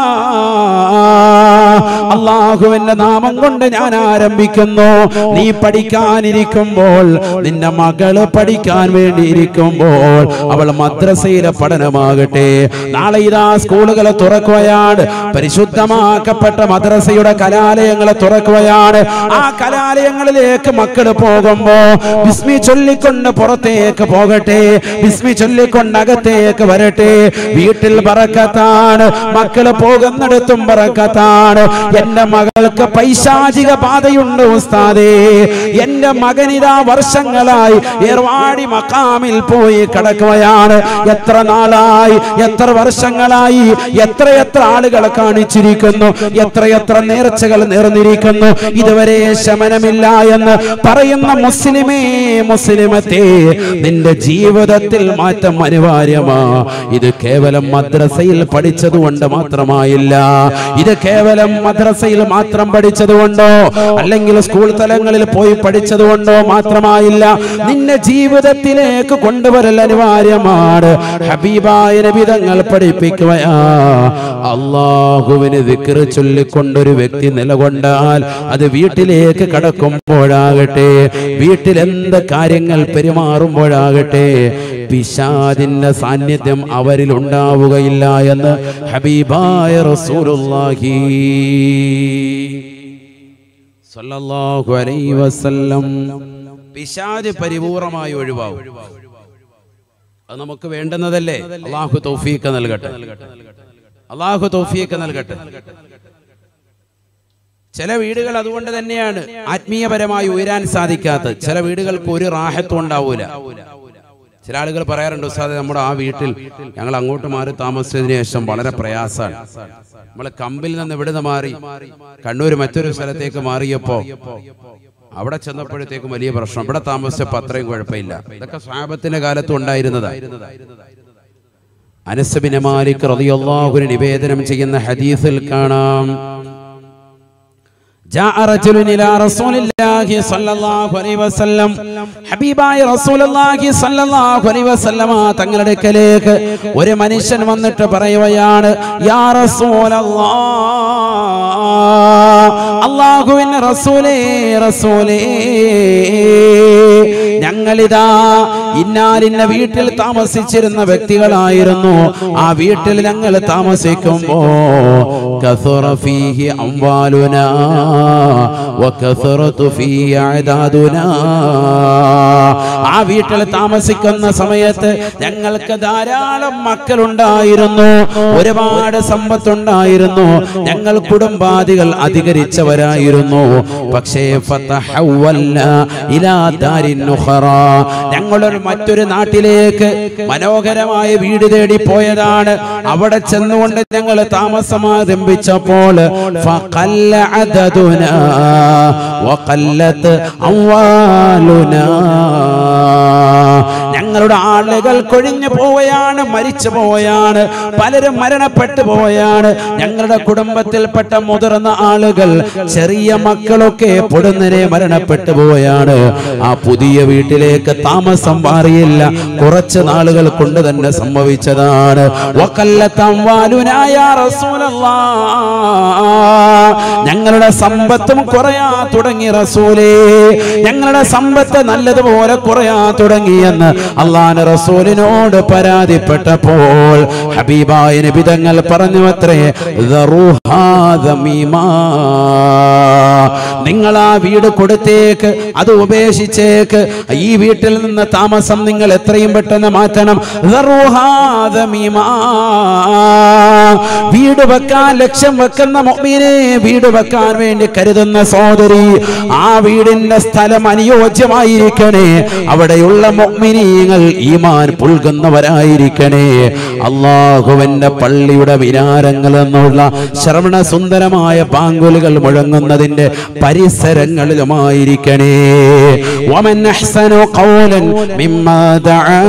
B: അള്ളാഹുവിന്റെ നാമം കൊണ്ട് ഞാൻ ആരംഭിക്കുന്നു നീ പഠിക്കാനിരിക്കുമ്പോൾ നിന്റെ മകള് പഠിക്കാൻ വേണ്ടി ഇരിക്കുമ്പോൾ അവൾ മദ്രസയിലെ പഠനമാകട്ടെ നാളെ ഇതാ സ്കൂളുകൾ തുറക്കുകയാണ് പരിശുദ്ധമാക്കപ്പെട്ട മദ്രസയുടെ കലാലയങ്ങൾ തുറക്കുകയാണ് ആ കലാലയങ്ങളിലേക്ക് മക്കൾ പോകുമ്പോ വിസ്മി ചൊല്ലിക്കൊണ്ട് പുറത്തേക്ക് പോകട്ടെ വിസ്മി ചൊല്ലിക്കൊണ്ട് അകത്തേക്ക് വരട്ടെ വീട്ടിൽ പറക്കത്താണ് മക്കള് പോകുന്നിടത്തും പറക്കത്താണ് എന്റെ മകൾക്ക് പൈശാചിക ബാധയുണ്ട് ഉസ്താദേ എന്റെ മകനിതാ വർഷങ്ങളായി ഏർവാടി മക്കാമിൽ പോയി കിടക്കുകയാണ് എത്ര നാളായി എത്ര വർഷങ്ങളായി എത്രയെത്ര ആളുകളെ കാണിച്ചിരിക്കുന്നു എത്രയെത്ര നേർച്ചകൾ നേർന്നിരിക്കുന്നു ഇതുവരെ ശമനമില്ല എന്ന് പറയുന്ന മുസ്ലിമേ മുസ്ലിമത്തെ നിന്റെ ജീവിതത്തിൽ മാറ്റം അനിവാര്യമാ ഇത് കേവലം മദ്രസയിൽ പഠിച്ചത് കൊണ്ട് മാത്രമായില്ല ഇത് കേവലം മദ്രസയിൽ മാത്രം പഠിച്ചത് കൊണ്ടോ അല്ലെങ്കിൽ സ്കൂൾ തലങ്ങളിൽ പോയി പഠിച്ചത് കൊണ്ടോ മാത്രമായില്ല നിന്റെ ജീവിതത്തിലേക്ക് കൊണ്ടുവരൽ അനിവാര്യമാണ് ഹബീബായ നബിതങ്ങൾ പഠിപ്പിക്കുകയാ അള്ളാഹുവിന് ദിക്റ് ചൊല്ലിക്കൊണ്ടൊരു വ്യക്തി നിലകൊണ്ടാൽ അത് വീട്ടിലേക്ക് കടക്കുമ്പോഴാകട്ടെ വീട്ടിൽ എന്ത് കാര്യങ്ങൾ പെരുമാറുമ്പോഴാകട്ടെ പിശാദിന്റെ സാന്നിധ്യം അവരിൽ ഉണ്ടാവുകയില്ല എന്ന് ഹബീബായ റസൂലുള്ളാഹി സ്വല്ലല്ലാഹു അലൈഹി വസല്ലം പിശാദ് പരിപൂർണമായി ഒഴിവാകും അത് നമുക്ക് വേണ്ടുന്നതല്ലേ അള്ളാഹു തൗഫീഖ് നൽകട്ടെ അള്ളാഹു തൗഫീഖ് നൽകട്ടെ
A: ചില വീടുകൾ അതുകൊണ്ട് തന്നെയാണ് ആത്മീയപരമായി ഉയരാൻ സാധിക്കാത്തത് ചില വീടുകൾക്ക് ഒരു റാഹത്തും ഉണ്ടാവൂല ചില ആളുകൾ പറയാറുണ്ട് ഉസ്താദെ നമ്മുടെ ആ വീട്ടിൽ ഞങ്ങൾ അങ്ങോട്ട് മാറി താമസിച്ചതിന് ശേഷം വളരെ പ്രയാസമാണ് നമ്മൾ കമ്പിൽ നിന്ന് ഇവിടുന്ന് മാറി കണ്ണൂർ മറ്റൊരു സ്ഥലത്തേക്ക് മാറിയപ്പോ അവിടെ ചെന്നപ്പോഴത്തേക്കും വലിയ പ്രശ്നം ഇവിടെ താമസിച്ചപ്പോ അത്രയും കുഴപ്പമില്ല ഇതൊക്കെ സ്വാപത്തിന്റെ കാലത്തും ഉണ്ടായിരുന്നതാണ് അനസബിന് മാലിക് റളിയല്ലാഹുവിന് നിവേദനം ചെയ്യുന്ന ഹദീസിൽ കാണാം
B: جاء رجل إلى رسول الله صلى الله عليه وسلم ഹബീബായ റസൂലുള്ളാഹി സ്വല്ലല്ലാഹു അലൈഹി വസല്ലമ തങ്ങളുടെ അടുക്കലേക്ക് ഒരു മനുഷ്യൻ വന്നിട്ട് പറയുകയാണ് യാ റസൂലല്ലാഹ് അല്ലാഹുവിന്റെ റസൂലേ റസൂലേ ഞങ്ങളിതാ ഇന്നാലിന്ന വീട്ടിൽ താമസിച്ചിരുന്ന വ്യക്തികളായിരുന്നു ആ വീട്ടിൽ ഞങ്ങൾ താമസിക്കുമ്പോ കസുറ ഫീഹി അംവാലുനാ വകസുറതു ഫീ അഅദാദുനാ ആ വീട്ടിൽ താമസിക്കുന്ന സമയത്ത് ഞങ്ങൾക്ക് ധാരാളം മക്കളുണ്ടായിരുന്നു ഒരുപാട് സമ്പത്തുണ്ടായിരുന്നു ഞങ്ങൾ കുടുംബാദികൾ അധികരിച്ചവരായിരുന്നു പക്ഷേ ഫതഹവ്വൽന ഇലാ ദാരിൻ ഉഖറ ഞങ്ങളൊരു മറ്റൊരു നാട്ടിലേക്ക് മനോഹരമായ വീട് തേടി പോയതാണ് അവിടെ ചെന്നുകൊണ്ട് ഞങ്ങൾ താമസം ആരംഭിച്ചപ്പോൾ ഫഖല്ല അദദുനാ വഖല്ലത്ത് അംവാലുനാ ഞങ്ങളുടെ ആളുകൾ കൊഴിഞ്ഞു പോവുകയാണ് മരിച്ചു പോവുകയാണ് പലരും മരണപ്പെട്ടു പോവുകയാണ് ഞങ്ങളുടെ കുടുംബത്തിൽപ്പെട്ട മുതിർന്ന ആളുകൾ ചെറിയ മക്കളൊക്കെ പൊടുന്നനെ മരണപ്പെട്ടു പോവുകയാണ് ആ പുതിയ വീട്ടിലേക്ക് താമസം മാറിയില്ല കുറച്ച് നാളുകൾ കൊണ്ട് തന്നെ സംഭവിച്ചതാണ് വക്കല്ലത്തംവാലുനായ റസൂലല്ലാഹ് ഞങ്ങളുടെ സമ്പത്തും കുറയാ തുടങ്ങി റസൂലേ ഞങ്ങളുടെ സമ്പത്ത് നല്ലതുപോലെ കുറയാ തുടങ്ങിയെന്ന് അള്ളാഹ് റസൂലിനോട് പരാതിപ്പെട്ടപ്പോൾ ഹബീബായ നബിതങ്ങൾ പറഞ്ഞു അത്രേ "ദറുഹാ ദമീമാ." നിങ്ങൾ ആ വീട് കൊടുത്തേക്ക് അത് ഉപേക്ഷിച്ചേക്ക് ഈ വീട്ടിൽ നിന്ന് താമസം നിങ്ങൾ എത്രയും പെട്ടെന്ന് മാറ്റണം ദറുഹാ ദമീമാ. വീട് വെക്കാൻ ലക്ഷ്യം വെക്കുന്ന മുഅ്മിനെ വീട് വെക്കാൻ വേണ്ടി കരുതുന്ന സഹോദരി ആ വീടിന്റെ സ്ഥലം അനുയോജ്യമായിരിക്കണേ അവിടെയുള്ള മുഅ്മിനീങ്ങൾ ഈമാൻ പുൽകുന്നവരായിരിക്കണേ അള്ളാഹുവിന്റെ പള്ളിയുടെ വിനാരങ്ങൾ എന്നുള്ള ശ്രവണ സുന്ദരമായ പാങ്കുലുകൾ മുഴങ്ങുന്നതിന്റെ പരിസരങ്ങളിലുമായിരിക്കണേ വമൻ അഹ്സനു ഖൗലൻ മിമ്മാ ദആ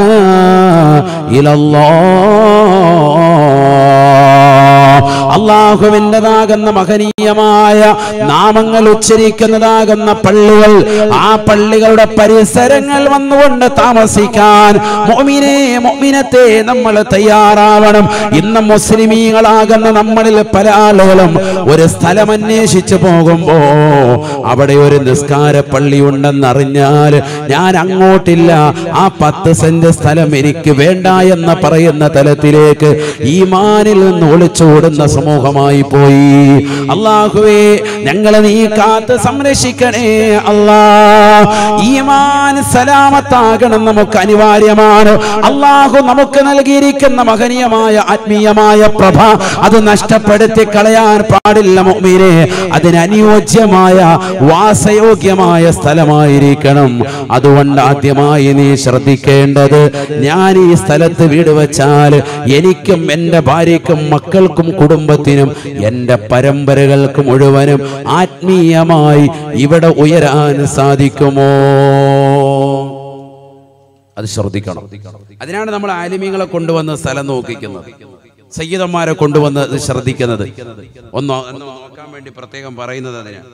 B: ഇലല്ലാഹ് അള്ളാഹുവിൻ്റെതാകുന്ന മഹനീയമായ നാമങ്ങൾ ഉച്ചരിക്കുന്നതാകുന്ന പള്ളികൾ ആ പള്ളികളുടെ പരിസരങ്ങൾ വന്നുകൊണ്ട് താമസിക്കാൻ മൊമിനെ മൊമിനത്തെ നമ്മൾ തയ്യാറാവണം ഇന്ന് മുസ്ലിമീങ്ങളാകുന്ന നമ്മളിൽ പല ആളുകളും ഒരു സ്ഥലം അന്വേഷിച്ചു പോകുമ്പോ അവിടെ ഒരു നിസ്കാര പള്ളി ഉണ്ടെന്നറിഞ്ഞാൽ ഞാൻ അങ്ങോട്ടില്ല ആ പത്ത് സെന്റ് സ്ഥലം എനിക്ക് വേണ്ട എന്ന് പറയുന്ന തലത്തിലേക്ക് ഈമാനിൽ നിന്ന് ഒളിച്ചോടുന്ന സമൂഹമായി പോയി അള്ളാഹുവേ ഞങ്ങളെ നീ കാത്ത് സംരക്ഷിക്കണേ അല്ലാ ഈമാൻ സലാമത്താകണം നമുക്ക് അനിവാര്യമാണ് അള്ളാഹു നമുക്ക് നൽകിയിരിക്കുന്ന മഹനീയമായ ആത്മീയമായ പ്രഭ അത് നഷ്ടപ്പെടുത്തി കളയാൻ പാടില്ല മുഅ്മിനെ അതിന് അനുയോജ്യമായ വാസയോഗ്യമായ സ്ഥലമായിരിക്കണം അതുകൊണ്ട് ആദ്യമായി നീ ശ്രദ്ധിക്കേണ്ടത് ഞാൻ ഈ സ്ഥലത്ത് വീട് വെച്ചാൽ എനിക്കും എൻ്റെ ഭാര്യയ്ക്കും മക്കൾക്കും കുടുംബത്തിനും എൻ്റെ പരമ്പരകൾക്ക് മുഴുവനും ആത്മീയമായി ഇവിടെ ഉയരാൻ സാധിക്കുമോ അത് ശ്രദ്ധിക്കണം അതിനാണ് നമ്മൾ ആലിമീങ്ങളെ കൊണ്ടുവന്ന് സ്ഥലം നോക്കിക്കുന്നത് സയ്യിദന്മാരെ കൊണ്ടുവന്ന് ഇത് ശ്രദ്ധിക്കുന്നത് ഒന്ന് ഒന്ന് നോക്കാൻ വേണ്ടി പ്രത്യേകം പറയുന്നത് അതിനാണ്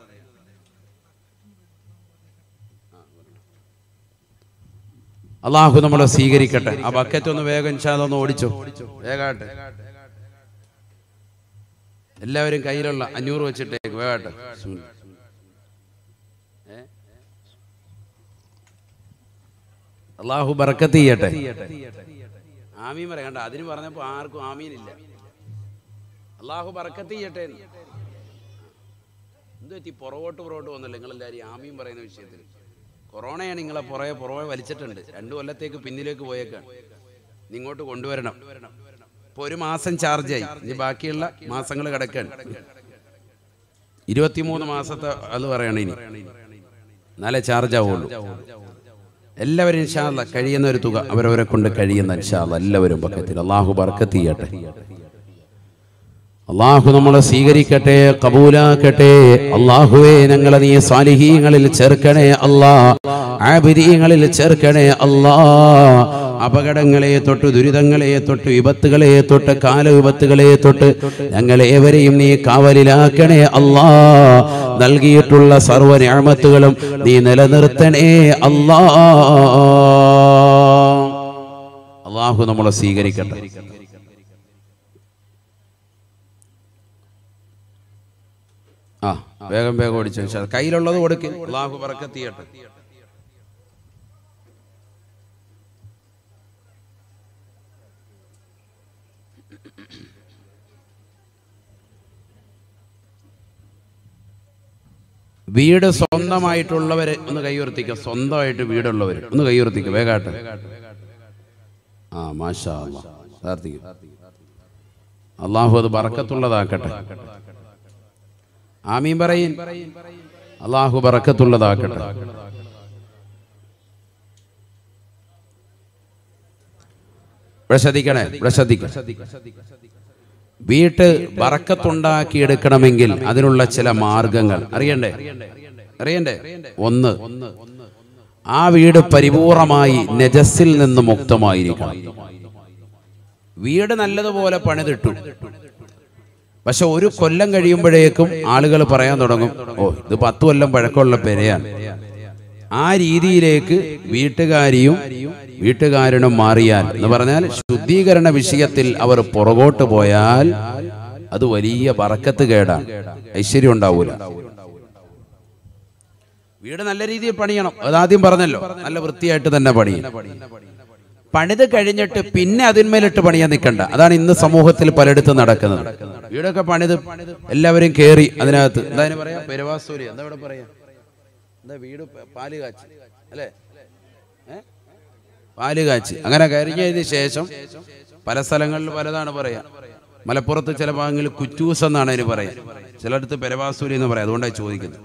B: അള്ളാഹു നമ്മളെ സ്വീകരിക്കട്ടെ ആ ബക്കറ്റ് ഒന്ന് വേഗം ഇൻഷാല്ലൊന്ന് ഓടിച്ചു വേഗാട്ടെ എല്ലാവരും കയ്യിലുള്ള അഞ്ഞൂറ് വെച്ചിട്ടേക്ക് വേഗാട്ടെ ഏ? അള്ളാഹു ബർക്കത്ത് ചെയ്യട്ടെ ആമീൻ പറയണ്ട അതിന് പറഞ്ഞപ്പോ ആർക്കും ആമീനില്ല അള്ളാഹു ബർക്കത്ത് ചെയ്യട്ടെ എന്ന്. എന്ത് പറ്റി പുറകോട്ട് പുറകോട്ട് വന്നല്ലോ നിങ്ങളെല്ലാവരും ആമീൻ പറയുന്ന വിഷയത്തിൽ കൊറോണയാണ് നിങ്ങളെ പുറകെ പുറകെ വലിച്ചിട്ടുണ്ട് രണ്ടു കൊല്ലത്തേക്ക് പിന്നിലേക്ക് പോയേക്കാണ് ഇനി ഇങ്ങോട്ട് കൊണ്ടുവരണം ഇപ്പൊ ഒരു മാസം ചാർജായി ഇനി ബാക്കിയുള്ള മാസങ്ങൾ കിടക്കാണ്
A: ഇരുപത്തിമൂന്ന് മാസത്തെ അത് പറയണം ഇനി എന്നാലേ ചാർജ് ആവുള്ളൂ എല്ലാവരും ഇൻഷാല്ല കഴിയുന്ന ഒരു തുക അവരവരെ കൊണ്ട് കഴിയുന്ന ഇൻഷാല്ല എല്ലാവരും പക്കത്തിൽ അള്ളാഹു ബർക്കത്ത് ചെയ്യട്ടെ അള്ളാഹു നമ്മളെ സ്വീകരിക്കട്ടെ കബൂലാക്കട്ടെ അള്ളാഹുവേ ഞങ്ങളെ നീ സ്വാലിഹീങ്ങളിൽ ചേർക്കണേ അല്ലാ ആബിദീങ്ങളിൽ ചേർക്കണേ അല്ലാ അപകടങ്ങളെ തൊട്ട് ദുരിതങ്ങളെ തൊട്ട് വിപത്തുകളെ തൊട്ട് കാലവിപത്തുകളെ തൊട്ട് ഞങ്ങളേവരെയും നീ കാവലിലാക്കണേ അല്ലാ നൽകിയിട്ടുള്ള സർവ്വ ഞാമത്തുകളും നീ നിലനിർത്തണേ അല്ലാ അള്ളാഹു നമ്മളെ സ്വീകരിക്കട്ടെ ആ വേഗം വേഗം ഓടിച്ചു ഇൻഷാ അല്ലാ. കയ്യിലുള്ളത് കൊടുക്ക് അള്ളാഹു പറക്കത്തിയട്ടെ വീട് സ്വന്തമായിട്ടുള്ളവര് ഒന്ന് കൈയുയർത്തിക്കുക സ്വന്തമായിട്ട് വീടുള്ളവര് ഒന്ന് കൈയുയർത്തിക്കുക വേഗാട്ടെ ആ മാഷാ അല്ലാ. പ്രാർത്ഥിക്കും അള്ളാഹു അത് ബറക്കത്തുള്ളതാക്കട്ടെ ആമീൻ പറയും അള്ളാഹു ബറക്കത്തുള്ളതാക്കട്ടെ ഇവിടെ ശ്രദ്ധിക്കണേ ഇവിടെ ശ്രദ്ധിക്കണം വീട്ട് ബറക്കത്തുണ്ടാക്കി എടുക്കണമെങ്കിൽ അതിനുള്ള ചില മാർഗങ്ങൾ അറിയണ്ടേ അറിയണ്ടേ ഒന്ന് ആ വീട് പരിപൂർണമായി നജസ്സിൽ നിന്ന് മുക്തമായിരിക്കണം വീട് നല്ലതുപോലെ പണിതിട്ടു പക്ഷെ ഒരു കൊല്ലം കഴിയുമ്പോഴേക്കും ആളുകൾ പറയാൻ തുടങ്ങും ഓ ഇത് പത്ത് കൊല്ലം പഴക്കമുള്ള പെരയാണ് ആ രീതിയിലേക്ക് വീട്ടുകാരിയും വീട്ടുകാരനും മാറിയാൽ എന്ന് പറഞ്ഞാൽ ശുദ്ധീകരണ വിഷയത്തിൽ അവർ പുറകോട്ട് പോയാൽ അത് വലിയ ബറക്കത്ത് കേടാണ് ഐശ്വര്യം ഉണ്ടാവൂല വീട് നല്ല രീതിയിൽ പണിയണം അതാദ്യം പറഞ്ഞല്ലോ നല്ല വൃത്തിയായിട്ട് തന്നെ പണിയും പണിത് കഴിഞ്ഞിട്ട് പിന്നെ അതിന്മേലിട്ട് പണിയാൻ നിൽക്കണ്ട അതാണ് ഇന്ന് സമൂഹത്തിൽ പലയിടത്തും നടക്കുന്നത് വീടൊക്കെ പണിത് എല്ലാവരും കേറി അതിനകത്ത് എന്താ അതിന് പറയാ പെരുവാസൂരി എന്താ ഇവിടെ പറയാ എന്താ വീട് പ- പാല് കാച്ചി അല്ലേ ഏ? പാല് കാച്ചി അങ്ങനെ കഴിഞ്ഞതിന് ശേഷം പല സ്ഥലങ്ങളിൽ പലതാണ് പറയാ മലപ്പുറത്ത് ചില ഭാഗങ്ങളിൽ കുറ്റൂസ് എന്നാണ് അതിന് പറയാ ചിലയിടത്ത് പെരവാസൂരി എന്ന് പറയാം അതുകൊണ്ടാണ് ചോദിക്കുന്നത്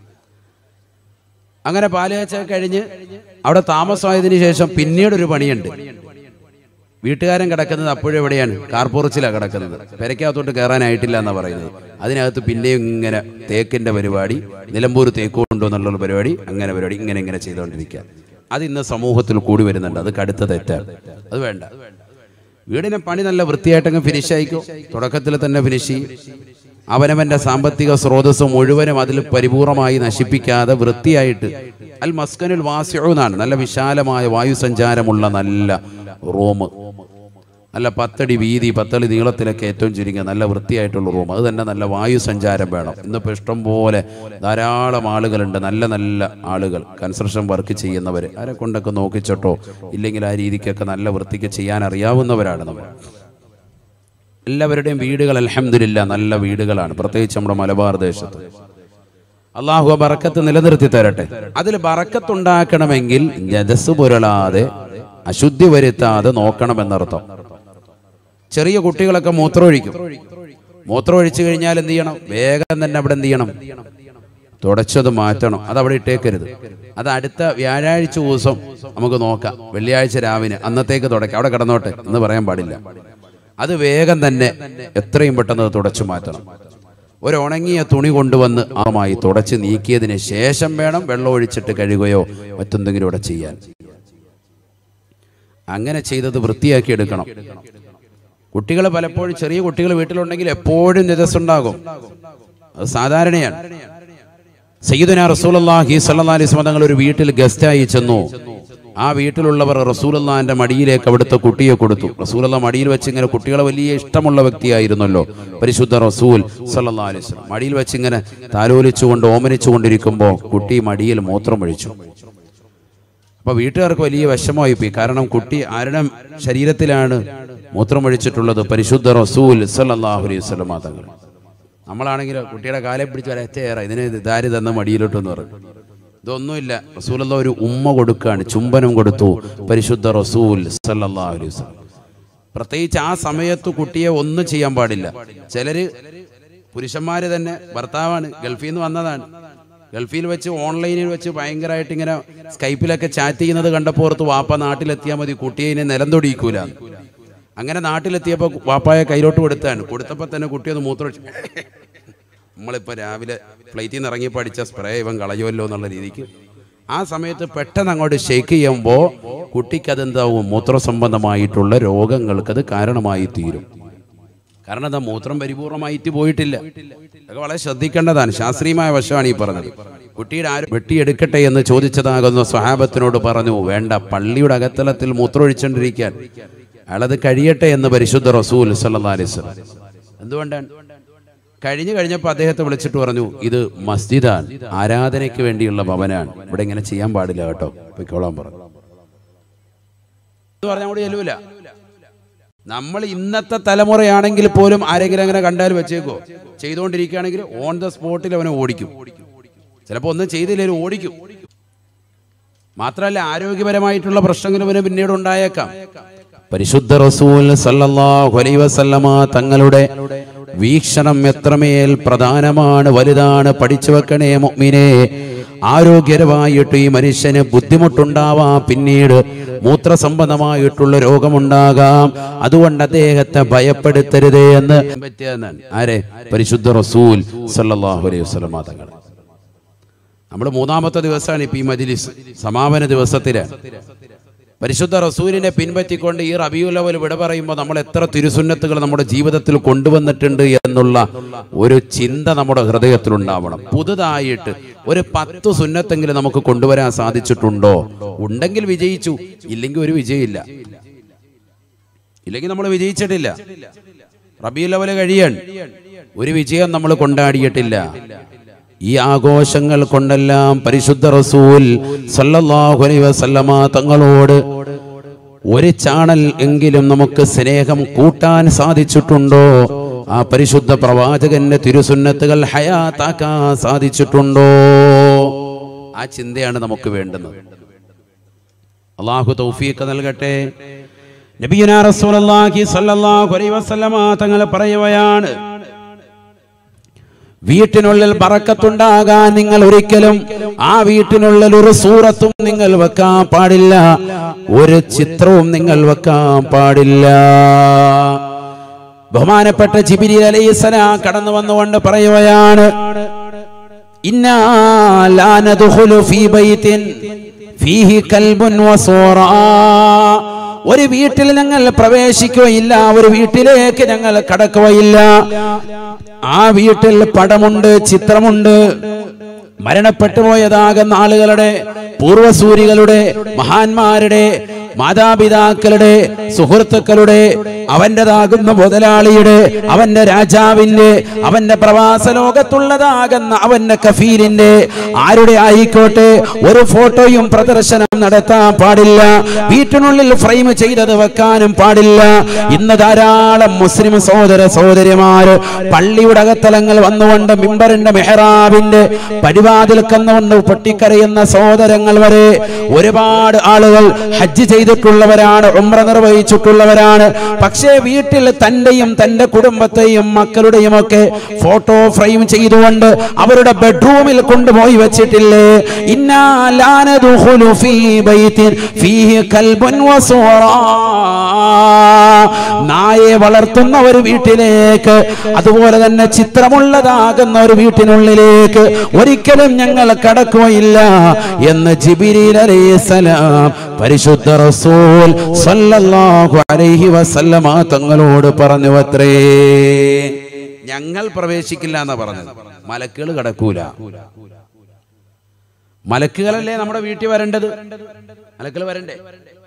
A: അങ്ങനെ പാല് കാച്ച കഴിഞ്ഞ് അവിടെ താമസമായതിനു ശേഷം പിന്നീട് ഒരു പണിയുണ്ട് വീട്ടുകാരൻ കിടക്കുന്നത് അപ്പോഴും എവിടെയാണ് കാർപ്പുറച്ചിലാണ് കിടക്കുന്നത് പെരയ്ക്കകത്തോട്ട് കയറാനായിട്ടില്ല എന്നാ പറയുന്നത് അതിനകത്ത് പിന്നെയും ഇങ്ങനെ തേക്കിന്റെ പരിപാടി നിലമ്പൂർ തേക്ക് കൊണ്ടുവന്നുള്ള പരിപാടി അങ്ങനെ പരിപാടി ഇങ്ങനെ ഇങ്ങനെ ചെയ്തുകൊണ്ടിരിക്കുക അത് ഇന്ന് സമൂഹത്തിൽ കൂടി വരുന്നുണ്ട് അത് കടുത്ത തെറ്റാണ് അത് വേണ്ട വീടിനെ പണി നല്ല വൃത്തിയായിട്ടങ്ങ് ഫിനിഷ് ആയിക്കോ തുടക്കത്തിൽ തന്നെ ഫിനിഷ് ചെയ്യും അവനവന്റെ സാമ്പത്തിക സ്രോതസ് മുഴുവനും അതിൽ പരിപൂർണമായി നശിപ്പിക്കാതെ വൃത്തിയായിട്ട് അൽ മസ്കനുൽ വാസ്യു എന്നാണ് നല്ല വിശാലമായ വായുസഞ്ചാരമുള്ള നല്ല റൂം നല്ല പത്തടി വീതി പത്തടി നീളത്തിലൊക്കെ ഏറ്റവും ചുരുങ്ങിയ നല്ല വൃത്തിയായിട്ടുള്ള റൂം അത് തന്നെ നല്ല വായു സഞ്ചാരം വേണം ഇന്നിപ്പോൾ ഇഷ്ടം പോലെ ധാരാളം ആളുകളുണ്ട് നല്ല നല്ല ആളുകൾ കൺസ്ട്രക്ഷൻ വർക്ക് ചെയ്യുന്നവർ ആരെ കൊണ്ടൊക്കെ നോക്കിച്ചിട്ടോ ഇല്ലെങ്കിൽ ആ രീതിക്കൊക്കെ നല്ല വൃത്തിക്ക് ചെയ്യാൻ അറിയാവുന്നവരാണ് നമ്മൾ എല്ലാവരുടെയും വീടുകൾ അലഹമില്ല നല്ല വീടുകളാണ് പ്രത്യേകിച്ച് നമ്മുടെ മലബാർ ദേശത്ത് അള്ളാഹു ആ ബറക്കത്ത് നിലനിർത്തി തരട്ടെ അതിൽ ബറക്കത്തുണ്ടാക്കണമെങ്കിൽ ജതസ് പുരളാതെ അശുദ്ധി വരുത്താതെ നോക്കണമെന്നർത്ഥം ചെറിയ കുട്ടികളൊക്കെ മൂത്രമൊഴിക്കും മൂത്രമൊഴിച്ചു കഴിഞ്ഞാൽ എന്ത് ചെയ്യണം വേഗം തന്നെ അവിടെ എന്ത് ചെയ്യണം തുടച്ചത് മാറ്റണം അത് അവിടെ ഇട്ടേക്കരുത് അത് അടുത്ത വ്യാഴാഴ്ച ദിവസം നമുക്ക് നോക്കാം വെള്ളിയാഴ്ച രാവിലെ അന്നത്തേക്ക് തുടക്കാം അവിടെ കിടന്നോട്ടെ എന്ന് പറയാൻ പാടില്ല അത് വേഗം തന്നെ എത്രയും പെട്ടെന്ന് അത് തുടച്ചു മാറ്റണം ഒരു ഉണങ്ങിയ തുണി കൊണ്ടുവന്ന് ആമായി തുടച്ച് നീക്കിയതിന് ശേഷം വേണം വെള്ളം ഒഴിച്ചിട്ട് കഴുകുകയോ മറ്റെന്തെങ്കിലും ഇവിടെ ചെയ്യാൻ അങ്ങനെ ചെയ്തത് വൃത്തിയാക്കി എടുക്കണം കുട്ടികൾ പലപ്പോഴും ചെറിയ കുട്ടികൾ വീട്ടിലുണ്ടെങ്കിൽ എപ്പോഴും നിരസുണ്ടാകും അത് സാധാരണയാണ് സയ്യിദുന റസൂലുള്ളാഹി സ്വല്ലല്ലാഹി അലൈഹി വസല്ലം തങ്ങൾ ഒരു വീട്ടിൽ ഗസ്റ്റായി ചെന്നു ആ വീട്ടിലുള്ളവർ റസൂലുള്ളാഹിന്റെ മടിയിലേക്ക് അവിടുത്തെ കുട്ടിയെ കൊടുത്തു റസൂലുള്ള മടിയിൽ വെച്ച് ഇങ്ങനെ കുട്ടികളെ വലിയ ഇഷ്ടമുള്ള വ്യക്തിയായിരുന്നല്ലോ പരിശുദ്ധ റസൂൽ സല്ലല്ലാഹി അലൈഹി വസല്ലം മടിയിൽ വെച്ച് ഇങ്ങനെ താലോലിച്ചുകൊണ്ട് ഓമനിച്ചുകൊണ്ടിരിക്കുമ്പോൾ കുട്ടി മടിയിൽ മൂത്രമൊഴിച്ചു അപ്പൊ വീട്ടുകാർക്ക് വലിയ വിഷമമായി പോയി കാരണം കുട്ടി ആരുടെ ശരീരത്തിലാണ് മൂത്രമൊഴിച്ചിട്ടുള്ളത് പരിശുദ്ധ റസൂൽ സല്ലല്ലാഹു അലൈഹി വസല്ലം തങ്ങൾ നമ്മളാണെങ്കിൽ കുട്ടിയുടെ കാലെ പിടിച്ച് ഒരറ്റയേറ ഇതിന് ദാരി തന്ന മടിയിലോട്ടെന്ന് പറഞ്ഞു ഇതൊന്നുമില്ല റസൂലുള്ള ഒരു ഉമ്മ കൊടുക്കാണ് ചുംബനം കൊടുത്തു പരിശുദ്ധ റസൂൽ സല്ലല്ലാഹു അലൈഹി വസല്ലം പ്രത്യേകിച്ച് ആ സമയത്ത് കുട്ടിയെ ഒന്നും ചെയ്യാൻ പാടില്ല ചിലര് പുരുഷന്മാർ തന്നെ ഭർത്താവാണ് ഗൾഫിൽ നിന്ന് വന്നതാണ് ഗൾഫിൽ വെച്ച് ഓൺലൈനിൽ വെച്ച് ഭയങ്കരമായിട്ട് ഇങ്ങനെ സ്കൈപ്പിലൊക്കെ ചാറ്റ് ചെയ്യുന്നത് കണ്ടപ്പോൾ ഓർത്ത് വാപ്പ നാട്ടിലെത്തിയാൽ മതി കുട്ടിയെ ഇനി നിലം തൊടിയിക്കൂല അങ്ങനെ നാട്ടിലെത്തിയപ്പോൾ വാപ്പായ കയ്യിലോട്ട് കൊടുത്താണ് കൊടുത്തപ്പോൾ തന്നെ കുട്ടി ഒന്ന് മൂത്രമൊഴിച്ച് നമ്മളിപ്പോൾ രാവിലെ ഫ്ലൈറ്റിൽ നിന്ന് ഇറങ്ങി പഠിച്ച സ്പ്രേ ഇവൻ കളയുമല്ലോ എന്നുള്ള രീതിക്ക് ആ സമയത്ത് പെട്ടെന്ന് അങ്ങോട്ട് ഷേക്ക് ചെയ്യുമ്പോൾ കുട്ടിക്ക് അതെന്താവും മൂത്രസംബന്ധമായിട്ടുള്ള രോഗങ്ങൾക്കത് കാരണമായി തീരും കാരണം എന്താ മൂത്രം പരിപൂർണമായിട്ട് പോയിട്ടില്ല അതൊക്കെ വളരെ ശ്രദ്ധിക്കേണ്ടതാണ് ശാസ്ത്രീയമായ വശമാണ് ഈ പറഞ്ഞത് കുട്ടിയുടെ ആരും വെട്ടിയെടുക്കട്ടെ എന്ന് ചോദിച്ചതാകുന്ന സ്വഹാബത്തിനോട് പറഞ്ഞു വേണ്ട പള്ളിയുടെ അകത്തലത്തിൽ മൂത്രമൊഴിച്ചുകൊണ്ടിരിക്കാൻ അയാളത് കഴിയട്ടെ എന്ന് പരിശുദ്ധ റസൂൽ സല്ലല്ലാഹു അലൈഹി വസല്ലം എന്തുകൊണ്ടാണ് കഴിഞ്ഞു കഴിഞ്ഞപ്പോൾ അദ്ദേഹത്തെ വിളിച്ചിട്ട് പറഞ്ഞു ഇത് മസ്ജിദാണ് ആരാധനയ്ക്ക് വേണ്ടിയുള്ള ഭവനാണ് ഇവിടെ ഇങ്ങനെ ചെയ്യാൻ പാടില്ല കേട്ടോ പൊയ്ക്കോളാൻ പറഞ്ഞു എന്ന് പറഞ്ഞാൽ കൂടി ചെല്ലൂല നമ്മൾ ഇന്നത്തെ തലമുറയാണെങ്കിൽ പോലും ആരെങ്കിലും അങ്ങനെ കണ്ടാൽ വെച്ചേക്കോ ചെയ്തുകൊണ്ടിരിക്കുകയാണെങ്കിൽ ഓൺ ദ സ്പോട്ടിൽ അവനെ ഓടിക്കും ചിലപ്പോൾ ഒന്നും ചെയ്തില്ലേലും ഓടിക്കും മാത്രമല്ല ആരോഗ്യപരമായിട്ടുള്ള പ്രശ്നങ്ങൾ ഇവന് പിന്നീട് ഉണ്ടായേക്കാം പരിശുദ്ധ റസൂൽ സല്ലല്ലാഹു അലൈഹി വസല്ലമ തങ്ങളുടെ വീക്ഷണം എത്രമേൽ പ്രധാനമാണ് വലുതാണ് പഠിച്ചു വെക്കണേ മുഅ്മിനെ ആരോഗ്യപരമായിട്ട് ഈ മനുഷ്യന് ബുദ്ധിമുട്ടുണ്ടാവാം പിന്നീട് മൂത്രസംബന്ധമായിട്ടുള്ള രോഗമുണ്ടാകാം അതുകൊണ്ട് അദ്ദേഹത്തെ ഭയപ്പെടുത്തരുതേ എന്ന് പറ്റിയതെന്നാണ് ആരെ പരിശുദ്ധ റസൂൽ സല്ലല്ലാഹു അലൈഹി വസല്ലമ തങ്ങൾ നമ്മൾ മൂന്നാമത്തെ ദിവസമാണ് ഇപ്പൊ ഈ മജിലിസ് സമാപന ദിവസത്തിലാണ് പരിശുദ്ധ റസൂലിനെ പിൻപറ്റിക്കൊണ്ട് ഈ റബിയുലവൽ വിട പറയുമ്പോൾ നമ്മൾ എത്ര തിരുസുന്നത്തുകൾ നമ്മുടെ ജീവിതത്തിൽ കൊണ്ടുവന്നിട്ടുണ്ട് എന്നുള്ള ഒരു ചിന്ത നമ്മുടെ ഹൃദയത്തിൽ ഉണ്ടാവണം പുതുതായിട്ട് ഒരു പത്ത് സുന്നത്തെങ്കിലും നമുക്ക് കൊണ്ടുവരാൻ സാധിച്ചിട്ടുണ്ടോ ഉണ്ടെങ്കിൽ വിജയിച്ചു ഇല്ലെങ്കിൽ ഒരു വിജയമില്ല ഇല്ലെങ്കിൽ നമ്മൾ വിജയിച്ചിട്ടില്ല റബിയുലവൽ കഴിയാൻ ഒരു വിജയം നമ്മൾ കൊണ്ടാടിയിട്ടില്ല ഈ ആഘോഷങ്ങൾ കൊണ്ടെല്ലാം പരിശുദ്ധ റസൂൽ സല്ലല്ലാഹു അലൈഹി വസല്ലമ തങ്ങളോട് ഒരു ചാണൽ എങ്കിലും നമുക്ക് സ്നേഹം കൂട്ടാൻ സാധിച്ചിട്ടുണ്ടോ ആ പരിശുദ്ധ പ്രവാചകന്റെ തിരുസുന്നത്തുകൾ ഹയാത്താക്കാൻ സാധിച്ചിട്ടുണ്ടോ ആ ചിന്തയാണ് നമുക്ക് വേണ്ടുന്നത് അള്ളാഹു തൗഫീഖ് നൽകട്ടെ നബിയുനാ റസൂലുള്ളാഹി സ്വല്ലല്ലാഹു അലൈഹി വസല്ലമ തങ്ങൾ പറയുകയാണ് വീട്ടിനുള്ളിൽ പറക്കത്തുണ്ടാകാൻ നിങ്ങൾ ഒരിക്കലും ആ വീട്ടിനുള്ളിൽ ഒരു സൂറത്തും നിങ്ങൾ വെക്കാൻ പാടില്ല ഒരു ചിത്രവും നിങ്ങൾ വെക്കാൻ പാടില്ല ബഹുമാനപ്പെട്ട ജിബിരി അലൈഹിസ്സലാം കടന്നു വന്നുകൊണ്ട് പറയുകയാണ് ഇന്നാ ലാ നദ്ഖുലു ഫീ ബൈത്തിൻ ഫീഹി കൽബുൻ വസൂറാ ഒരു വീട്ടിൽ ഞങ്ങൾ പ്രവേശിക്കുകയില്ല ഒരു വീട്ടിലേക്ക് ഞങ്ങൾ കടക്കുകയില്ല ആ വീട്ടിൽ പടമുണ്ട് ചിത്രമുണ്ട് മരണപ്പെട്ടു പോയതാകുന്ന ആളുകളുടെ പൂർവസൂരികളുടെ മഹാന്മാരുടെ മാതാപിതാക്കളുടെ സുഹൃത്തുക്കളുടെ അവൻ്റെതാകുന്ന മുതലാളിയുടെ അവന്റെ രാജാവിന്റെ അവന്റെ പ്രവാസ ലോകത്തുള്ളതാകുന്ന അവന്റെ കഫീലിന്റെ ആരുടെ ആയിക്കോട്ടെ ഒരു ഫോട്ടോയും പ്രദർശനം നടത്താൻ പാടില്ല വീട്ടിനുള്ളിൽ ഫ്രെയിം ചെയ്തത് വെക്കാനും പാടില്ല ഇന്ന് ധാരാളം മുസ്ലിം സഹോദര സഹോദരിമാര് പള്ളിയുടെ അകത്തലങ്ങൾ വന്നുകൊണ്ട് മിമ്പറിന്റെ മെഹറാബിന്റെ പടിവാതിൽ കന്നുകൊണ്ട് പൊട്ടിക്കരയുന്ന സഹോദരങ്ങൾ വരെ ഒരുപാട് ആളുകൾ ഹജ്ജ് ചെയ്തിട്ടുള്ളവരാണ് ഉംറ നിർവഹിച്ചിട്ടുള്ളവരാണ് പക്ഷേ വീട്ടിൽ തന്റെയും തന്റെ കുടുംബത്തെയും മക്കളുടെയും ഒക്കെ ഫോട്ടോ ഫ്രെയിം ചെയ്തുകൊണ്ട് അവരുടെ ബെഡ്റൂമിൽ കൊണ്ടുപോയി വെച്ചിട്ടില്ലേ ഇന്നാ ലാ നദ്ഖുലു ഫീ ബൈത്തിൻ ഫീഹി കൽബുൻ വസൂറാ നായെ വളർത്തുന്ന ഒരു വീട്ടിലേക്ക് അതുപോലെ തന്നെ ചിത്രമുള്ളതാകുന്ന ഒരു വീട്ടിനുള്ളിലേക്ക് ഒരിക്കലും ഞങ്ങൾ കടക്കുകയില്ല എന്ന് ജിബിരിൽ അലൈഹിസ്സലാം പരിശുദ്ധ റസൂൽ സല്ലല്ലാഹു അലൈഹി വസല്ലമ തങ്ങളോട് പറഞ്ഞു അത്രേ ഞങ്ങൾ പ്രവേശിക്കില്ല എന്നാ പറഞ്ഞത് മലക്കുകൾ കടക്കൂല മലക്കുകളല്ലേ നമ്മുടെ വീട്ടിൽ വരേണ്ടത് മലക്കുകൾ വരണ്ടേ